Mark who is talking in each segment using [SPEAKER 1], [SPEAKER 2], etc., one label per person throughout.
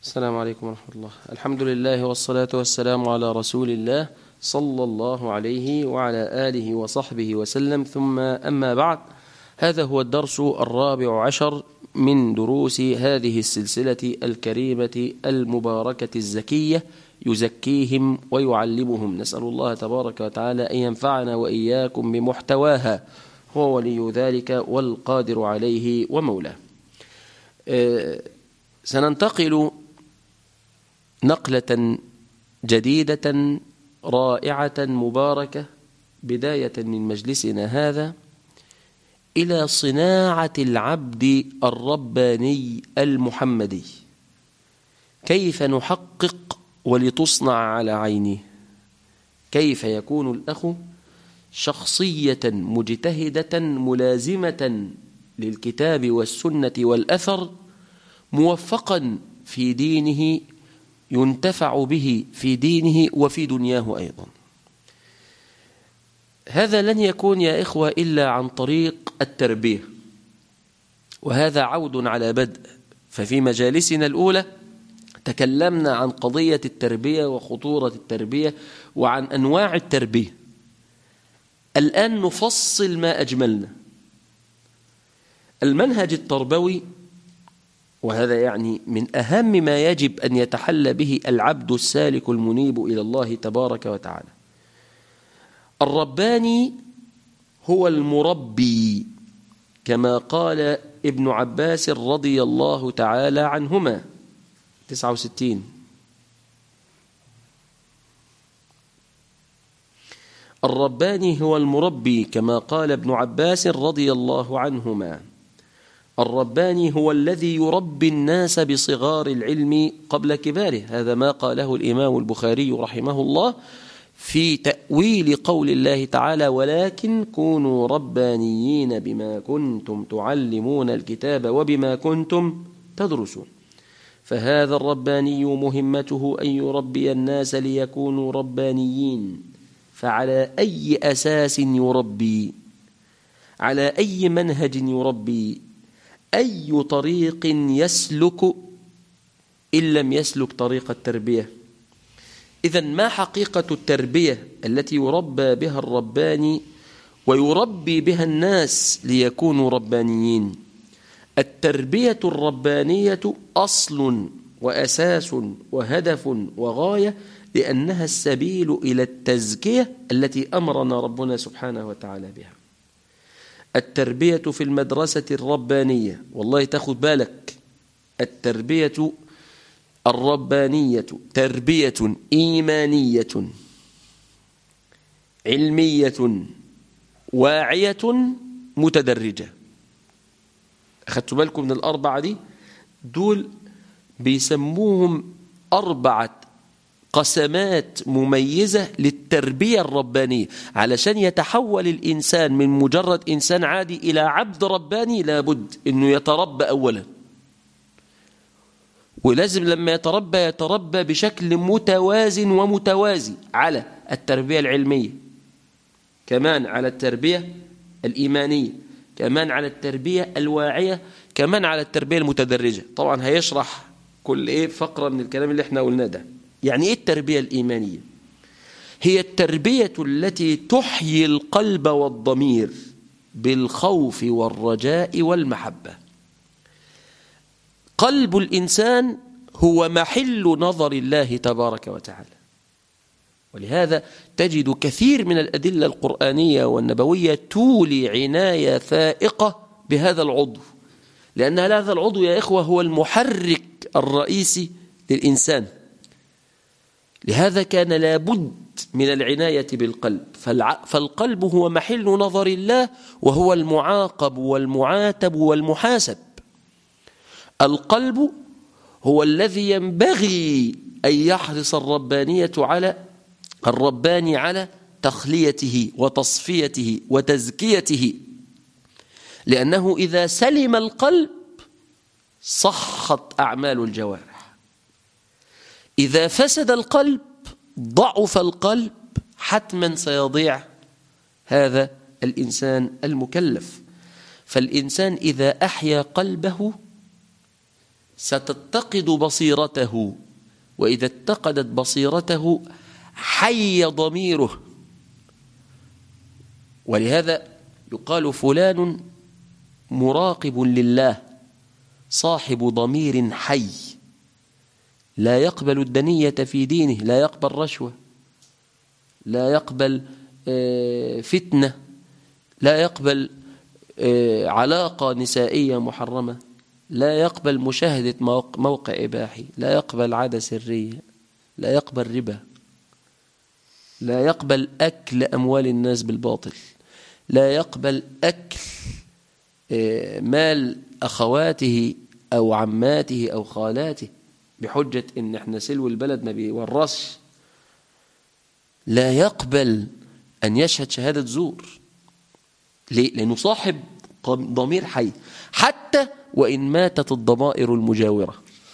[SPEAKER 1] السلام عليكم ورحمة الله الحمد لله والصلاة والسلام على رسول الله صلى الله عليه وعلى آله وصحبه وسلم ثم أما بعد هذا هو الدرس الرابع عشر من دروس هذه السلسلة الكريمة المباركة الزكية يزكيهم ويعلمهم نسأل الله تبارك وتعالى أن ينفعنا وإياكم بمحتواها هو ولي ذلك والقادر عليه ومولاه أه سننتقل نقلة جديدة رائعة مباركة بداية من مجلسنا هذا إلى صناعة العبد الرباني المحمدي كيف نحقق ولتصنع على عينه كيف يكون الأخ شخصية مجتهدة ملازمة للكتاب والسنة والأثر موفقا في دينه ينتفع به في دينه وفي دنياه أيضا هذا لن يكون يا إخوة إلا عن طريق التربية وهذا عود على بدء ففي مجالسنا الأولى تكلمنا عن قضية التربية وخطورة التربية وعن أنواع التربية الآن نفصل ما أجملنا المنهج التربوي وهذا يعني من أهم ما يجب أن يتحلى به العبد السالك المنيب إلى الله تبارك وتعالى الرباني هو المربي كما قال ابن عباس رضي الله تعالى عنهما 69 الرباني هو المربي كما قال ابن عباس رضي الله عنهما الرباني هو الذي يربي الناس بصغار العلم قبل كباره هذا ما قاله الإمام البخاري رحمه الله في تأويل قول الله تعالى ولكن كونوا ربانيين بما كنتم تعلمون الكتاب وبما كنتم تدرسون فهذا الرباني مهمته أن يربي الناس ليكونوا ربانيين فعلى أي أساس يربي على أي منهج يربي أي طريق يسلك إن لم يسلك طريق التربية إذا ما حقيقة التربية التي يربى بها الرباني ويربي بها الناس ليكونوا ربانيين التربية الربانية أصل وأساس وهدف وغاية لأنها السبيل إلى التزكية التي أمرنا ربنا سبحانه وتعالى بها التربية في المدرسة الربانية والله تاخد بالك التربية الربانية تربية إيمانية علمية واعية متدرجة أخذتوا بالكم من الأربعة دي دول بيسموهم أربعة قسمات مميزة للتربية الربانية علشان يتحول الإنسان من مجرد إنسان عادي إلى عبد رباني لابد أنه يتربى أولا ولازم لما يتربى يتربى بشكل متوازن ومتوازي على التربية العلمية كمان على التربية الإيمانية كمان على التربية الواعية كمان على التربية المتدرجة طبعا هيشرح كل إيه فقرة من الكلام اللي احنا قلناه ده يعني إيه التربية الإيمانية هي التربية التي تحيي القلب والضمير بالخوف والرجاء والمحبة قلب الإنسان هو محل نظر الله تبارك وتعالى ولهذا تجد كثير من الأدلة القرآنية والنبوية تولي عناية فائقة بهذا العضو لأن هذا العضو يا إخوة هو المحرك الرئيسي للإنسان لهذا كان لابد من العناية بالقلب فالقلب هو محل نظر الله وهو المعاقب والمعاتب والمحاسب القلب هو الذي ينبغي أن يحرص الربانية على الرباني على تخليته وتصفيته وتزكيته لأنه إذا سلم القلب صحت أعمال الجوارح إذا فسد القلب ضعف القلب حتما سيضيع هذا الإنسان المكلف فالإنسان إذا أحيا قلبه ستتقد بصيرته وإذا اتقدت بصيرته حي ضميره ولهذا يقال فلان مراقب لله صاحب ضمير حي لا يقبل الدنية في دينه لا يقبل رشوة لا يقبل آه، فتنة لا يقبل آه، علاقة نسائية محرمة لا يقبل مشاهدة موقع إباحي لا يقبل عادة سرية لا يقبل ربا لا يقبل أكل أموال الناس بالباطل لا يقبل أكل آه، مال أخواته أو عماته أو خالاته بحجة إن إحنا سلو البلد ما بيورثش لا يقبل أن يشهد شهادة زور ليه؟ لأنه صاحب ضمير حي حتى وإن ماتت الضمائر المجاورة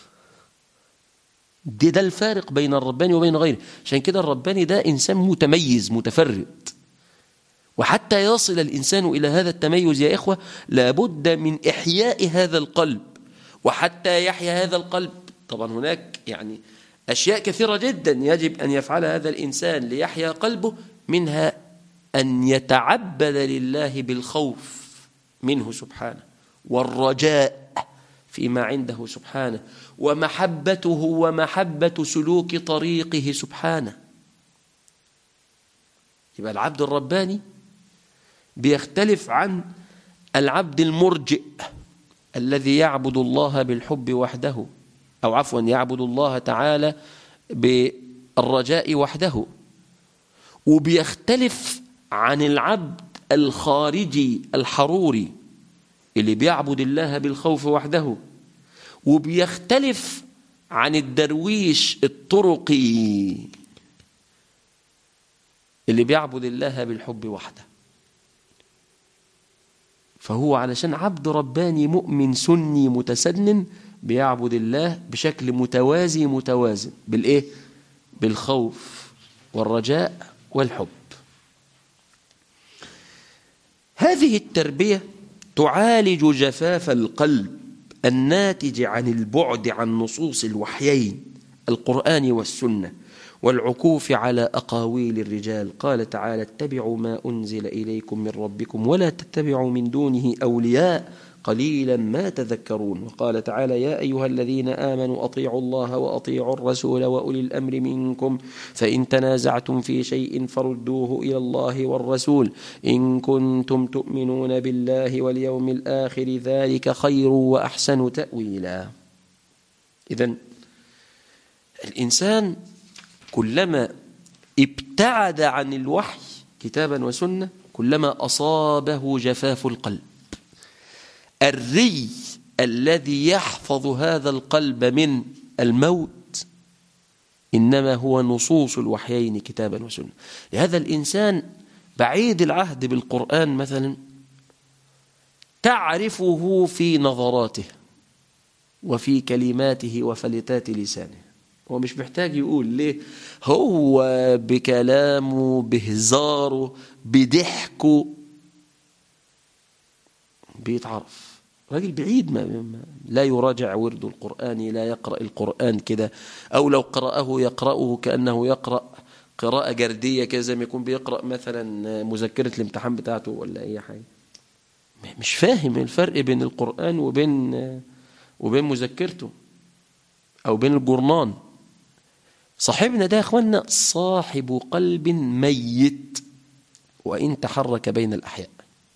[SPEAKER 1] دي ده الفارق بين الرباني وبين غيره عشان كده الرباني ده إنسان متميز متفرد وحتى يصل الإنسان إلى هذا التميز يا إخوة لابد من إحياء هذا القلب وحتى يحيا هذا القلب طبعا هناك يعني أشياء كثيرة جدا يجب أن يفعل هذا الإنسان ليحيا قلبه منها أن يتعبد لله بالخوف منه سبحانه والرجاء فيما عنده سبحانه ومحبته ومحبة سلوك طريقه سبحانه يبقى العبد الرباني بيختلف عن العبد المرجئ الذي يعبد الله بالحب وحده أو عفوا يعبد الله تعالى بالرجاء وحده وبيختلف عن العبد الخارجي الحروري اللي بيعبد الله بالخوف وحده وبيختلف عن الدرويش الطرقي اللي بيعبد الله بالحب وحده فهو علشان عبد رباني مؤمن سني متسنن بيعبد الله بشكل متوازي متوازن بالإيه؟ بالخوف والرجاء والحب هذه التربية تعالج جفاف القلب الناتج عن البعد عن نصوص الوحيين القرآن والسنة والعكوف على أقاويل الرجال قال تعالى اتبعوا ما أنزل إليكم من ربكم ولا تتبعوا من دونه أولياء قليلا ما تذكرون وقال تعالى يا أيها الذين آمنوا أطيعوا الله وأطيعوا الرسول وأولي الأمر منكم فإن تنازعتم في شيء فردوه إلى الله والرسول إن كنتم تؤمنون بالله واليوم الآخر ذلك خير وأحسن تأويلا إذا الإنسان كلما ابتعد عن الوحي كتابا وسنة كلما أصابه جفاف القلب الري الذي يحفظ هذا القلب من الموت إنما هو نصوص الوحيين كتابا وسنة لهذا الإنسان بعيد العهد بالقرآن مثلا تعرفه في نظراته وفي كلماته وفلتات لسانه هو مش محتاج يقول ليه هو بكلامه بهزاره بضحكه بيتعرف راجل بعيد ما لا يراجع ورد القرآن لا يقرأ القرآن كده أو لو قرأه يقرأه كأنه يقرأ قراءة جردية كده زي ما يكون بيقرأ مثلا مذكرة الامتحان بتاعته ولا أي حاجة مش فاهم الفرق بين القرآن وبين وبين مذكرته أو بين الجرنان صاحبنا ده يا اخوانا صاحب قلب ميت وإن تحرك بين الأحياء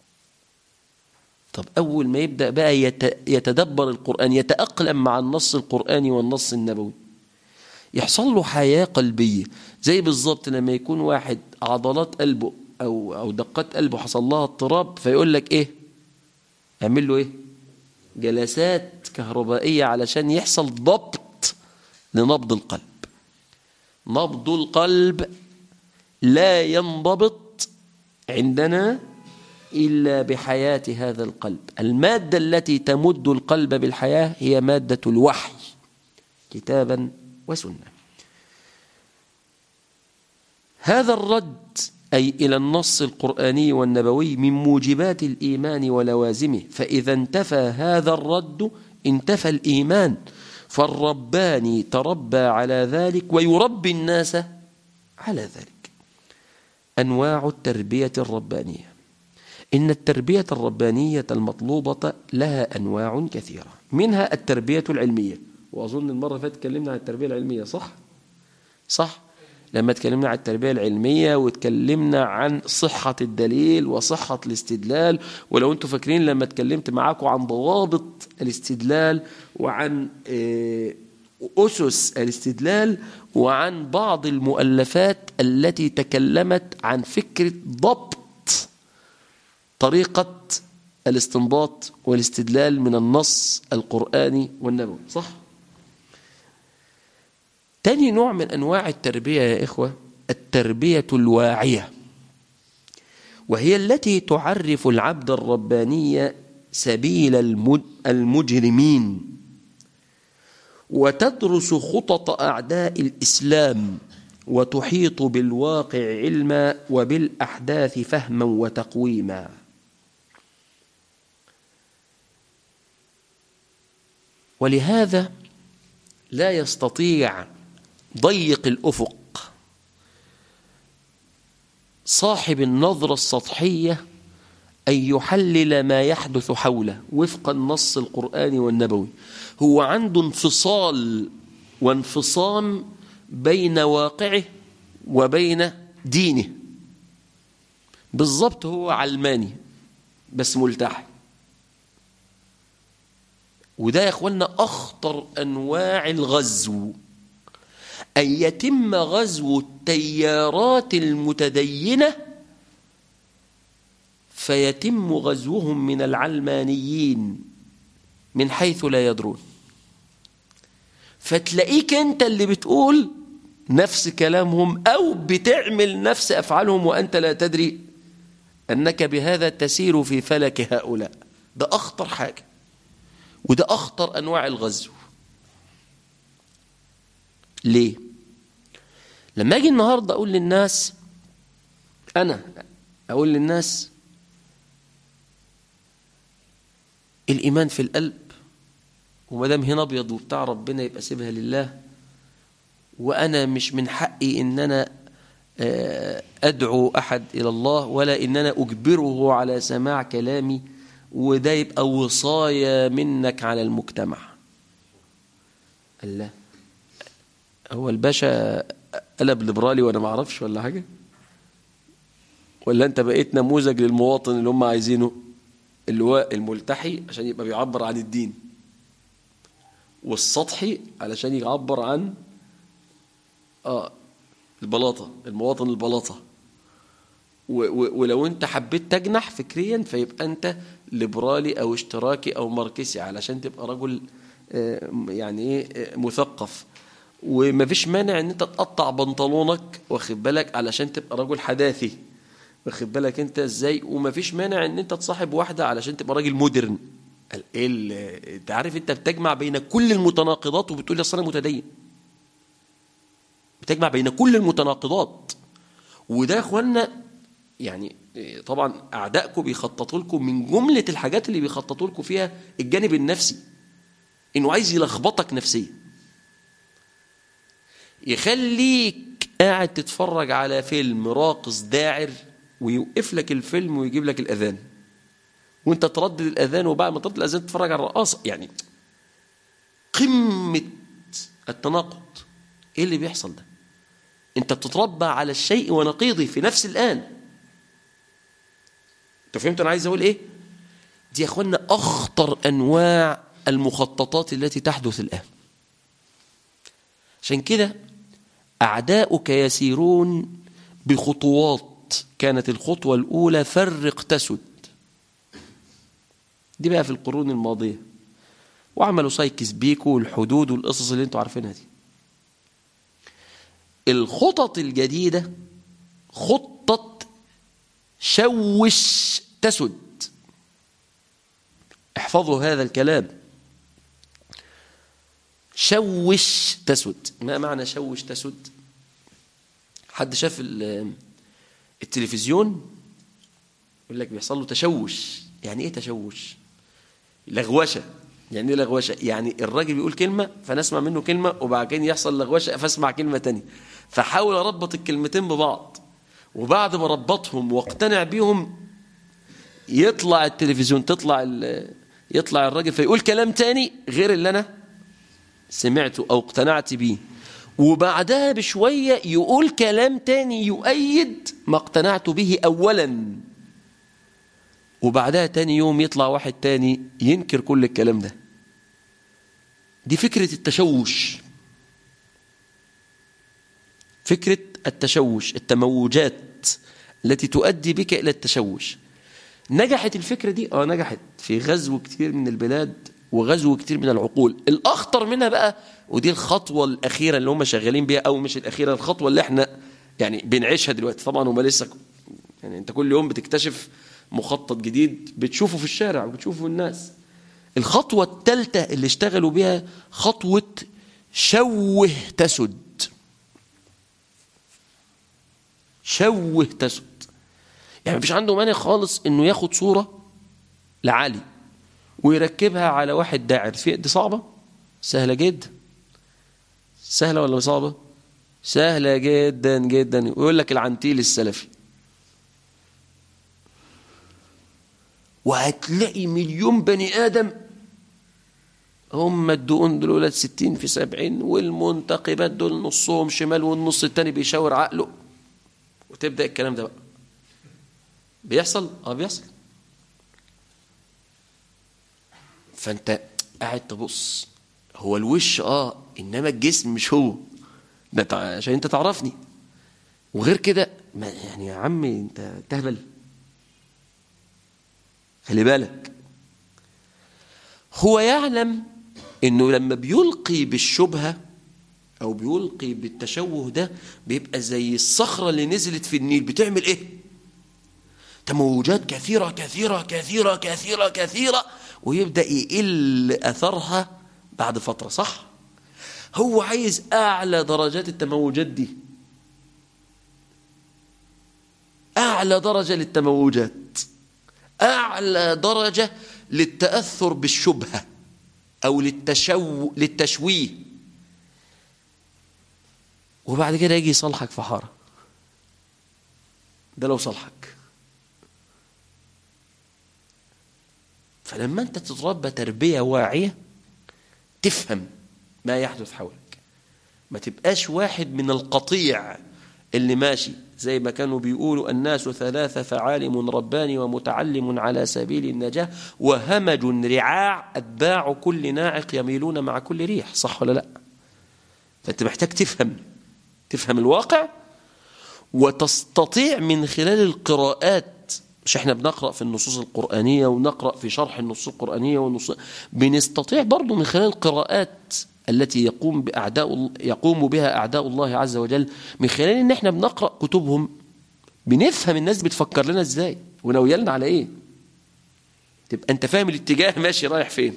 [SPEAKER 1] طب أول ما يبدأ بقى يتدبر القرآن يتأقلم مع النص القرآني والنص النبوي يحصل له حياة قلبية زي بالظبط لما يكون واحد عضلات قلبه أو, أو دقات قلبه حصل لها اضطراب فيقول لك إيه اعمل له إيه جلسات كهربائية علشان يحصل ضبط لنبض القلب نبض القلب لا ينضبط عندنا إلا بحياة هذا القلب المادة التي تمد القلب بالحياة هي مادة الوحي كتابا وسنة هذا الرد أي إلى النص القرآني والنبوي من موجبات الإيمان ولوازمه فإذا انتفى هذا الرد انتفى الإيمان فالرباني تربى على ذلك ويربي الناس على ذلك أنواع التربية الربانية إن التربية الربانية المطلوبة لها أنواع كثيرة منها التربية العلمية وأظن المرة فاتت تكلمنا عن التربية العلمية صح؟ صح؟ لما تكلمنا عن التربية العلمية وتكلمنا عن صحة الدليل وصحة الاستدلال ولو انتم فاكرين لما تكلمت معاكم عن ضوابط الاستدلال وعن أسس الاستدلال وعن بعض المؤلفات التي تكلمت عن فكرة ضبط طريقة الاستنباط والاستدلال من النص القرآني والنبوي صح؟ تاني نوع من أنواع التربية يا إخوة التربية الواعية وهي التي تعرف العبد الرباني سبيل المجرمين وتدرس خطط أعداء الإسلام وتحيط بالواقع علما وبالأحداث فهما وتقويما ولهذا لا يستطيع ضيق الأفق صاحب النظرة السطحية أن يحلل ما يحدث حوله وفق النص القرآني والنبوي هو عنده انفصال وانفصام بين واقعه وبين دينه بالضبط هو علماني بس ملتحي وده يا اخوانا اخطر انواع الغزو ان يتم غزو التيارات المتدينه فيتم غزوهم من العلمانيين من حيث لا يدرون فتلاقيك انت اللي بتقول نفس كلامهم او بتعمل نفس افعالهم وانت لا تدري انك بهذا تسير في فلك هؤلاء ده اخطر حاجه وده أخطر أنواع الغزو ليه؟ لما أجي النهاردة أقول للناس أنا أقول للناس الإيمان في القلب وما دام هنا أبيض وبتاع ربنا يبقى سيبها لله وأنا مش من حقي إن أنا أدعو أحد إلى الله ولا إن أنا أجبره على سماع كلامي وده يبقى وصاية منك على المجتمع الله هو الباشا قلب ليبرالي وانا ما اعرفش ولا حاجه ولا انت بقيت نموذج للمواطن اللي هم عايزينه اللي هو الملتحي عشان يبقى بيعبر عن الدين والسطحي علشان يعبر عن اه البلاطه المواطن البلاطه ولو انت حبيت تجنح فكريا فيبقى انت ليبرالي او اشتراكي او ماركسي علشان تبقى رجل يعني ايه مثقف ومفيش مانع ان انت تقطع بنطلونك واخد بالك علشان تبقى رجل حداثي واخد بالك انت ازاي ومفيش مانع ان انت تصاحب واحده علشان تبقى راجل مودرن ايه انت عارف انت بتجمع بين كل المتناقضات وبتقول لي اصل انا متدين بتجمع بين كل المتناقضات وده يا اخوانا يعني طبعا اعدائكم بيخططوا لكم من جمله الحاجات اللي بيخططوا لكم فيها الجانب النفسي انه عايز يلخبطك نفسيا يخليك قاعد تتفرج على فيلم راقص داعر ويوقف لك الفيلم ويجيب لك الاذان وانت تردد الاذان وبعد ما تردد الاذان تتفرج على الرقاصه يعني قمه التناقض ايه اللي بيحصل ده انت بتتربى على الشيء ونقيضه في نفس الان انت فهمت انا عايز اقول ايه دي يا اخوانا اخطر انواع المخططات التي تحدث الان عشان كده اعداؤك يسيرون بخطوات كانت الخطوه الاولى فرق تسد دي بقى في القرون الماضيه وعملوا سايكس بيكو والحدود والقصص اللي انتوا عارفينها دي الخطط الجديده خطه شوش تسد احفظوا هذا الكلام شوش تسد ما معنى شوش تسد حد شاف التلفزيون يقول لك بيحصل له تشوش يعني ايه تشوش لغوشه يعني ايه لغوشه يعني الراجل بيقول كلمه فانا اسمع منه كلمه وبعد كده يحصل لغوشه فاسمع كلمه تانية فحاول اربط الكلمتين ببعض وبعد ما ربطهم واقتنع بيهم يطلع التلفزيون تطلع يطلع الراجل فيقول كلام تاني غير اللي انا سمعته او اقتنعت بيه وبعدها بشوية يقول كلام تاني يؤيد ما اقتنعت به أولا وبعدها تاني يوم يطلع واحد تاني ينكر كل الكلام ده دي فكرة التشوش فكرة التشوش التموجات التي تؤدي بك إلى التشوش نجحت الفكرة دي اه نجحت في غزو كتير من البلاد وغزو كتير من العقول الأخطر منها بقى ودي الخطوة الأخيرة اللي هم شغالين بيها أو مش الأخيرة الخطوة اللي احنا يعني بنعيشها دلوقتي طبعا هم لسه يعني انت كل يوم بتكتشف مخطط جديد بتشوفه في الشارع وبتشوفه في الناس الخطوة الثالثة اللي اشتغلوا بيها خطوة شوه تسد شوه تسد يعني مفيش عنده مانع خالص انه ياخد صورة لعلي ويركبها على واحد داعر في دي صعبة سهلة جدا سهلة ولا صعبة سهلة جدا جدا ويقول لك العنتيل السلفي وهتلاقي مليون بني آدم هم الدقون دول ولاد ستين في سبعين والمنتقبات دول نصهم شمال والنص التاني بيشاور عقله وتبدأ الكلام ده بقى بيحصل اه بيحصل فانت قاعد تبص هو الوش اه انما الجسم مش هو ده عشان انت تعرفني وغير كده ما يعني يا عمي انت تهبل خلي بالك هو يعلم انه لما بيلقي بالشبهه او بيلقي بالتشوه ده بيبقى زي الصخره اللي نزلت في النيل بتعمل ايه تموجات كثيره كثيره كثيره كثيره كثيره ويبدا يقل اثرها بعد فتره صح هو عايز اعلى درجات التموجات دي اعلى درجه للتموجات أعلى درجة للتأثر بالشبهة أو للتشو... للتشويه وبعد كده يجي يصلحك في حارة ده لو صلحك فلما أنت تتربى تربية واعية تفهم ما يحدث حولك ما تبقاش واحد من القطيع اللي ماشي زي ما كانوا بيقولوا الناس ثلاثة فعالم رباني ومتعلم على سبيل النجاة وهمج رعاع أتباع كل ناعق يميلون مع كل ريح صح ولا لا فأنت محتاج تفهم تفهم الواقع وتستطيع من خلال القراءات مش احنا بنقرأ في النصوص القرآنية ونقرأ في شرح النصوص القرآنية والنصوص بنستطيع برضو من خلال القراءات التي يقوم بأعداء يقوم بها أعداء الله عز وجل من خلال إن إحنا بنقرأ كتبهم بنفهم الناس بتفكر لنا إزاي وناويلنا على إيه تبقى أنت فاهم الاتجاه ماشي رايح فين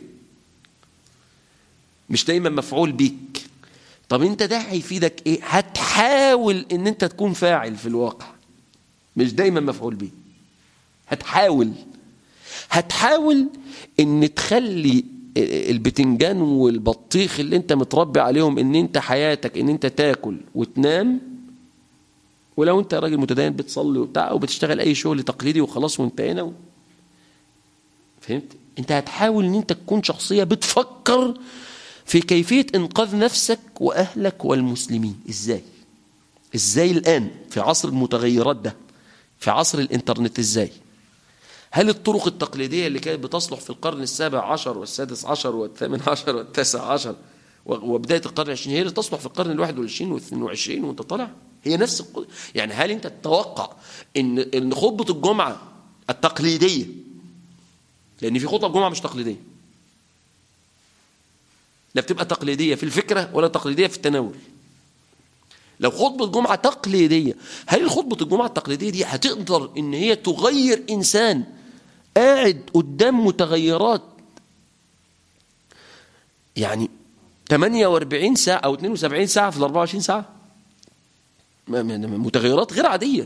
[SPEAKER 1] مش دايما مفعول بيك طب أنت ده هيفيدك إيه هتحاول إن أنت تكون فاعل في الواقع مش دايما مفعول بيه هتحاول هتحاول ان تخلي البتنجان والبطيخ اللي انت متربي عليهم ان انت حياتك ان انت تاكل وتنام ولو انت راجل متدين بتصلي وبتاع وبتشتغل اي شغل تقليدي وخلاص وانتهينا و... فهمت انت هتحاول ان انت تكون شخصية بتفكر في كيفية انقاذ نفسك واهلك والمسلمين ازاي ازاي الان في عصر المتغيرات ده في عصر الانترنت ازاي هل الطرق التقليدية اللي كانت بتصلح في القرن السابع عشر والسادس عشر والثامن عشر والتاسع عشر وبداية القرن العشرين هي اللي تصلح في القرن الواحد والعشرين والاثنين وعشرين وانت طالع هي نفس القل... يعني هل انت تتوقع ان ان خطبة الجمعة التقليدية لان في خطب جمعة مش تقليدية لا بتبقى تقليدية في الفكرة ولا تقليدية في التناول لو خطبة جمعة تقليدية هل خطبة الجمعة التقليدية دي هتقدر ان هي تغير انسان قاعد قدام متغيرات يعني 48 ساعة أو 72 ساعة في ال 24 ساعة متغيرات غير عادية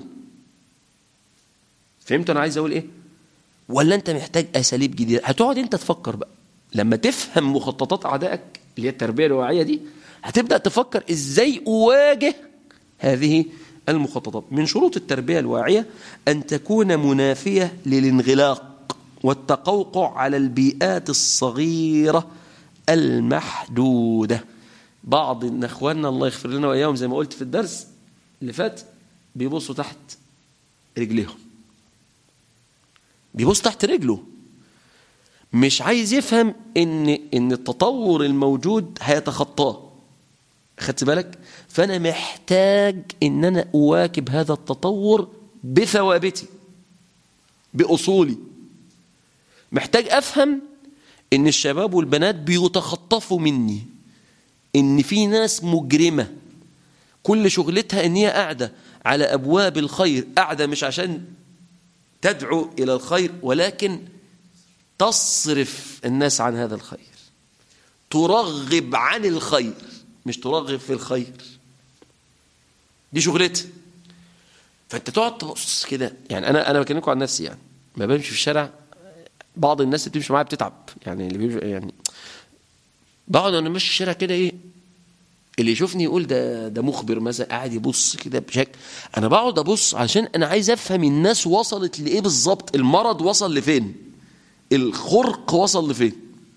[SPEAKER 1] فهمت أنا عايز أقول إيه ولا أنت محتاج أساليب جديدة هتقعد أنت تفكر بقى لما تفهم مخططات أعدائك اللي هي التربية الواعية دي هتبدأ تفكر إزاي أواجه هذه المخططات من شروط التربية الواعية أن تكون منافية للانغلاق والتقوقع على البيئات الصغيرة المحدودة بعض اخواننا الله يغفر لنا واياهم زي ما قلت في الدرس اللي فات بيبصوا تحت رجليهم بيبص تحت رجله مش عايز يفهم ان ان التطور الموجود هيتخطاه خدت بالك فانا محتاج ان انا اواكب هذا التطور بثوابتي باصولي محتاج افهم ان الشباب والبنات بيتخطفوا مني ان في ناس مجرمه كل شغلتها ان هي قاعده على ابواب الخير قاعده مش عشان تدعو الى الخير ولكن تصرف الناس عن هذا الخير ترغب عن الخير مش ترغب في الخير دي شغلتها فانت تقعد تبص كده يعني انا انا بكلمكم عن نفسي يعني ما بمشي في الشارع بعض الناس اللي بتمشي معايا بتتعب يعني اللي بيمشي يعني بقعد انا ماشي الشارع كده ايه اللي يشوفني يقول ده ده مخبر مثلا قاعد يبص كده بشكل انا بقعد ابص عشان انا عايز افهم الناس وصلت لايه بالظبط المرض وصل لفين الخرق وصل لفين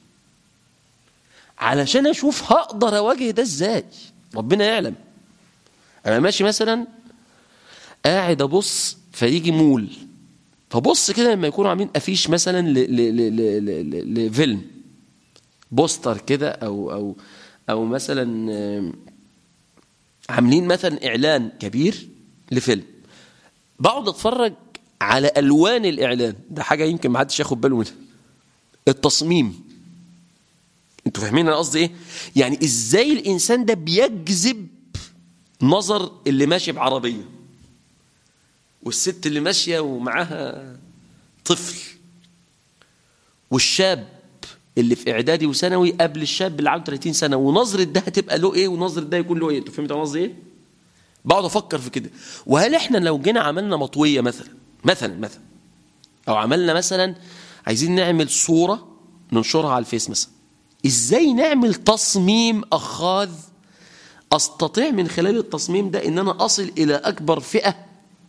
[SPEAKER 1] علشان اشوف هقدر اواجه ده ازاي ربنا يعلم انا ماشي مثلا قاعد ابص فيجي مول فبص كده لما يكونوا عاملين افيش مثلا لفيلم بوستر كده او او او مثلا عاملين مثلا اعلان كبير لفيلم بقعد اتفرج على الوان الاعلان ده حاجه يمكن ما حدش ياخد باله منها التصميم انتوا فاهمين انا قصدي ايه يعني ازاي الانسان ده بيجذب نظر اللي ماشي بعربيه والست اللي ماشيه ومعاها طفل والشاب اللي في اعدادي وثانوي قبل الشاب اللي عنده 30 سنه ونظره ده هتبقى له ايه ونظره ده يكون له ايه انتوا فهمتوا قصدي ايه بقعد افكر في كده وهل احنا لو جينا عملنا مطويه مثلا مثلا مثلا او عملنا مثلا عايزين نعمل صوره ننشرها على الفيس مثلا ازاي نعمل تصميم اخاذ استطيع من خلال التصميم ده ان انا اصل الى اكبر فئه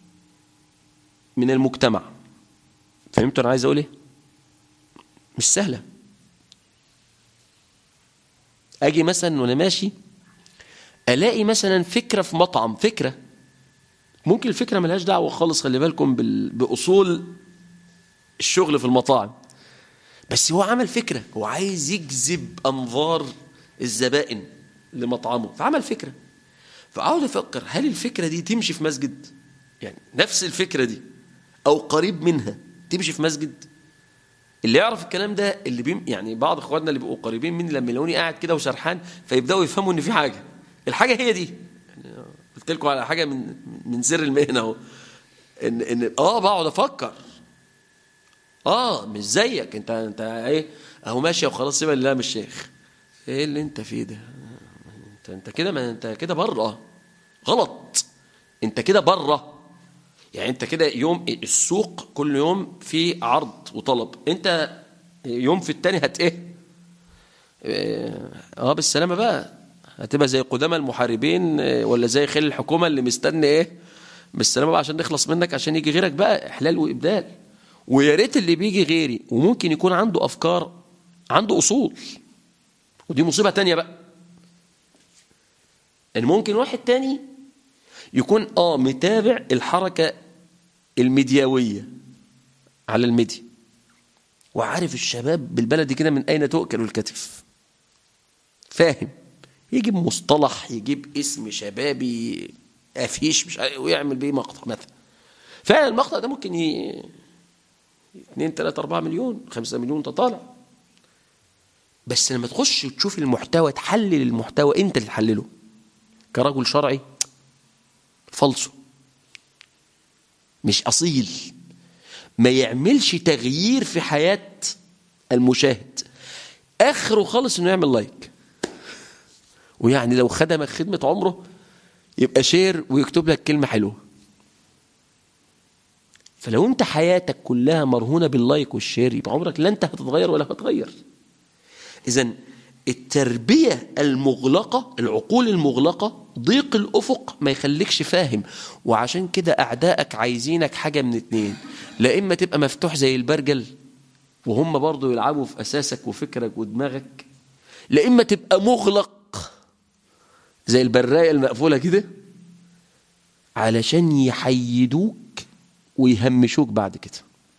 [SPEAKER 1] من المجتمع فهمتوا انا عايز اقول ايه مش سهله اجي مثلا وانا ماشي الاقي مثلا فكره في مطعم فكره ممكن الفكره ملهاش دعوه خالص خلي بالكم باصول الشغل في المطاعم بس هو عمل فكره هو عايز يجذب انظار الزبائن لمطعمه فعمل فكره فاقعد افكر هل الفكره دي تمشي في مسجد يعني نفس الفكره دي او قريب منها تمشي في مسجد اللي يعرف الكلام ده اللي بيم يعني بعض اخواتنا اللي بيبقوا قريبين مني لما يلاقوني قاعد كده وسرحان فيبداوا يفهموا ان في حاجه الحاجه هي دي يعني قلت لكم على حاجه من من سر المهنه اهو ان ان اه بقعد افكر اه مش زيك انت انت ايه اهو ماشي وخلاص سيبها لله مش شيخ ايه اللي انت فيه ده انت انت كده ما انت كده بره غلط انت كده بره يعني انت كده يوم السوق كل يوم في عرض وطلب انت يوم في التاني هت ايه اه بالسلامه بقى هتبقى زي قدامى المحاربين ولا زي خيل الحكومه اللي مستني ايه بالسلامه بقى عشان نخلص منك عشان يجي غيرك بقى احلال وابدال ويا ريت اللي بيجي غيري وممكن يكون عنده افكار عنده اصول ودي مصيبه تانية بقى ان ممكن واحد تاني يكون اه متابع الحركة الميدياوية على الميديا وعارف الشباب بالبلدي كده من أين تؤكل الكتف فاهم يجيب مصطلح يجيب اسم شبابي أفيش مش عارف ويعمل بيه مقطع مثلا فعلا المقطع ده ممكن ي... 2 3 4 مليون 5 مليون تطالع بس لما تخش وتشوف المحتوى تحلل المحتوى انت اللي تحلله كرجل شرعي فالصو مش أصيل ما يعملش تغيير في حياة المشاهد آخره خالص إنه يعمل لايك ويعني لو خدمك خدمة عمره يبقى شير ويكتب لك كلمة حلوة فلو انت حياتك كلها مرهونة باللايك والشير يبقى عمرك لا انت هتتغير ولا هتغير إذا التربية المغلقة العقول المغلقة ضيق الأفق ما يخليكش فاهم وعشان كده أعدائك عايزينك حاجة من اتنين لا إما تبقى مفتوح زي البرجل وهم برضو يلعبوا في أساسك وفكرك ودماغك لا إما تبقى مغلق زي البراية المقفولة كده علشان يحيدوك ويهمشوك بعد كده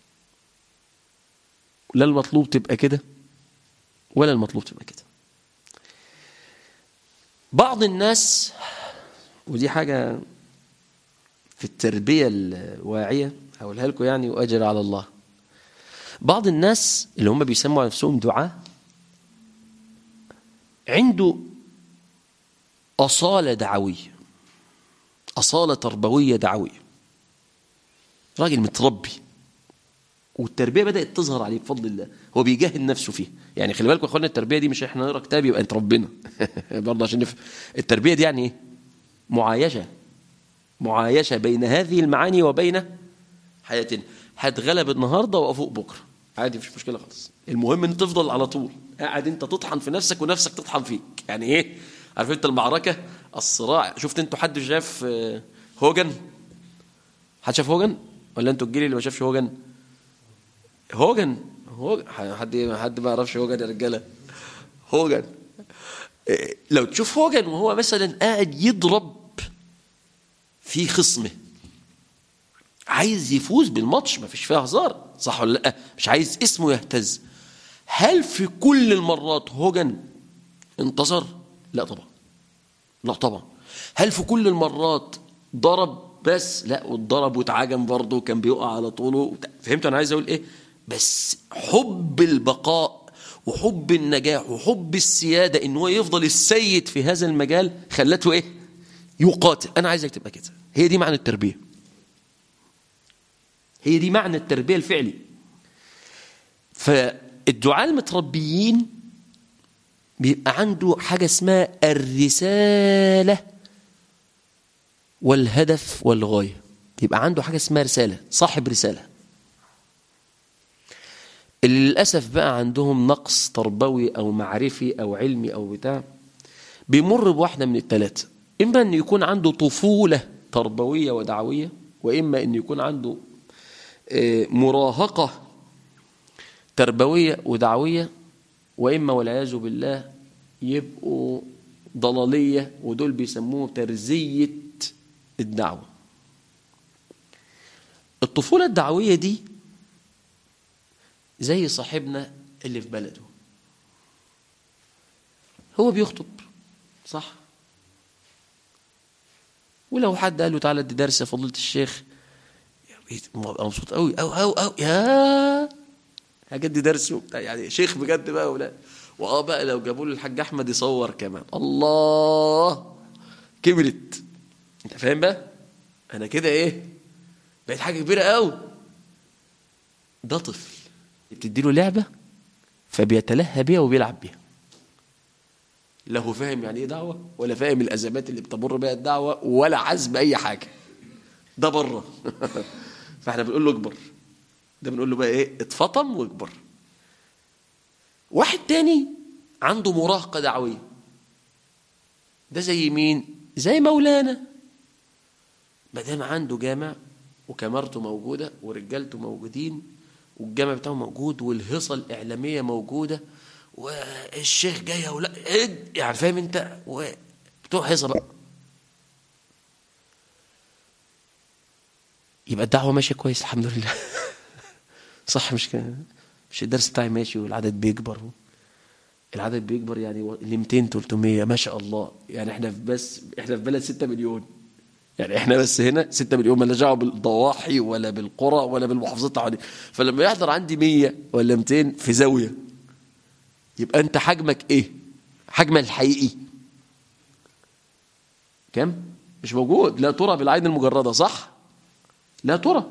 [SPEAKER 1] لا المطلوب تبقى كده ولا المطلوب تبقى كده بعض الناس ودي حاجة في التربية الواعية هقولها لكم يعني وأجر على الله بعض الناس اللي هم بيسموا نفسهم دعاة عنده أصالة دعوية أصالة تربوية دعوية راجل متربي والتربيه بدات تظهر عليه بفضل الله هو بيجاهد نفسه فيها يعني خلي بالكم يا اخوانا التربيه دي مش احنا نقرا كتاب يبقى انت ربنا برضه عشان نفهم التربيه دي يعني ايه معايشه معايشه بين هذه المعاني وبين حياتنا هتغلب النهارده وافوق بكره عادي مفيش مشكله خالص المهم ان تفضل على طول قاعد انت تطحن في نفسك ونفسك تطحن فيك يعني ايه عارف انت المعركه الصراع شفت انتوا حد شاف هوجن حد شاف هوجن ولا انتوا الجيل اللي ما شافش هوجن هوجن هوجن حد حد ما يعرفش هوجن يا رجاله هوجن لو تشوف هوجن وهو مثلا قاعد يضرب في خصمه عايز يفوز بالماتش ما فيش فيها هزار صح ولا لا مش عايز اسمه يهتز هل في كل المرات هوجن انتصر لا طبعا لا طبعا هل في كل المرات ضرب بس لا واتضرب واتعجن برضه وكان بيقع على طوله فهمتوا انا عايز اقول ايه بس حب البقاء وحب النجاح وحب السياده ان هو يفضل السيد في هذا المجال خلته ايه يقاتل انا عايزك تبقى كده هي دي معنى التربيه هي دي معنى التربيه الفعلي فالدعاء المتربيين بيبقى عنده حاجه اسمها الرساله والهدف والغايه يبقى عنده حاجه اسمها رساله صاحب رساله اللي للاسف بقى عندهم نقص تربوي او معرفي او علمي او بتاع بيمر بواحده من الثلاثه اما ان يكون عنده طفوله تربويه ودعويه واما ان يكون عنده مراهقه تربويه ودعويه واما والعياذ بالله يبقوا ضلاليه ودول بيسموه ترزيه الدعوه الطفوله الدعويه دي زي صاحبنا اللي في بلده هو بيخطب صح ولو حد قال له تعالى ادي درس يا فضيله الشيخ مبسوط قوي او او او يا هجدي درس وبتاع يعني شيخ بجد بقى ولا واه بقى لو جابوا له الحاج احمد يصور كمان الله كبرت انت فاهم بقى انا كده ايه بقيت حاجه كبيره قوي ده طفل بتدي له لعبه فبيتلهى بيها وبيلعب بيها لا هو فاهم يعني ايه دعوه ولا فاهم الازمات اللي بتمر بها الدعوه ولا عزم اي حاجه ده بره فاحنا بنقول له اكبر ده بنقول له بقى ايه اتفطم واكبر واحد تاني عنده مراهقه دعويه ده زي مين زي مولانا ما دام عنده جامع وكاميرته موجوده ورجالته موجودين والجامع بتاعه موجود والهصه الاعلاميه موجوده والشيخ جاي ولا يعني فاهم انت بتوع هصه بقى يبقى الدعوه ماشيه كويس الحمد لله صح مش كده مش الدرس بتاعي ماشي والعدد بيكبر العدد بيكبر يعني ل 200 300 ما شاء الله يعني احنا في بس احنا في بلد 6 مليون يعني احنا بس هنا 6 مليون مالناش دعوه بالضواحي ولا بالقرى ولا بالمحافظات الحوالين فلما يحضر عندي 100 ولا 200 في زاويه يبقى انت حجمك ايه حجمك الحقيقي كم مش موجود لا ترى بالعين المجرده صح لا ترى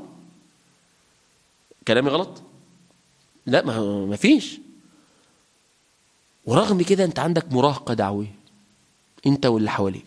[SPEAKER 1] كلامي غلط لا ما ما فيش ورغم كده انت عندك مراهقه دعويه انت واللي حواليك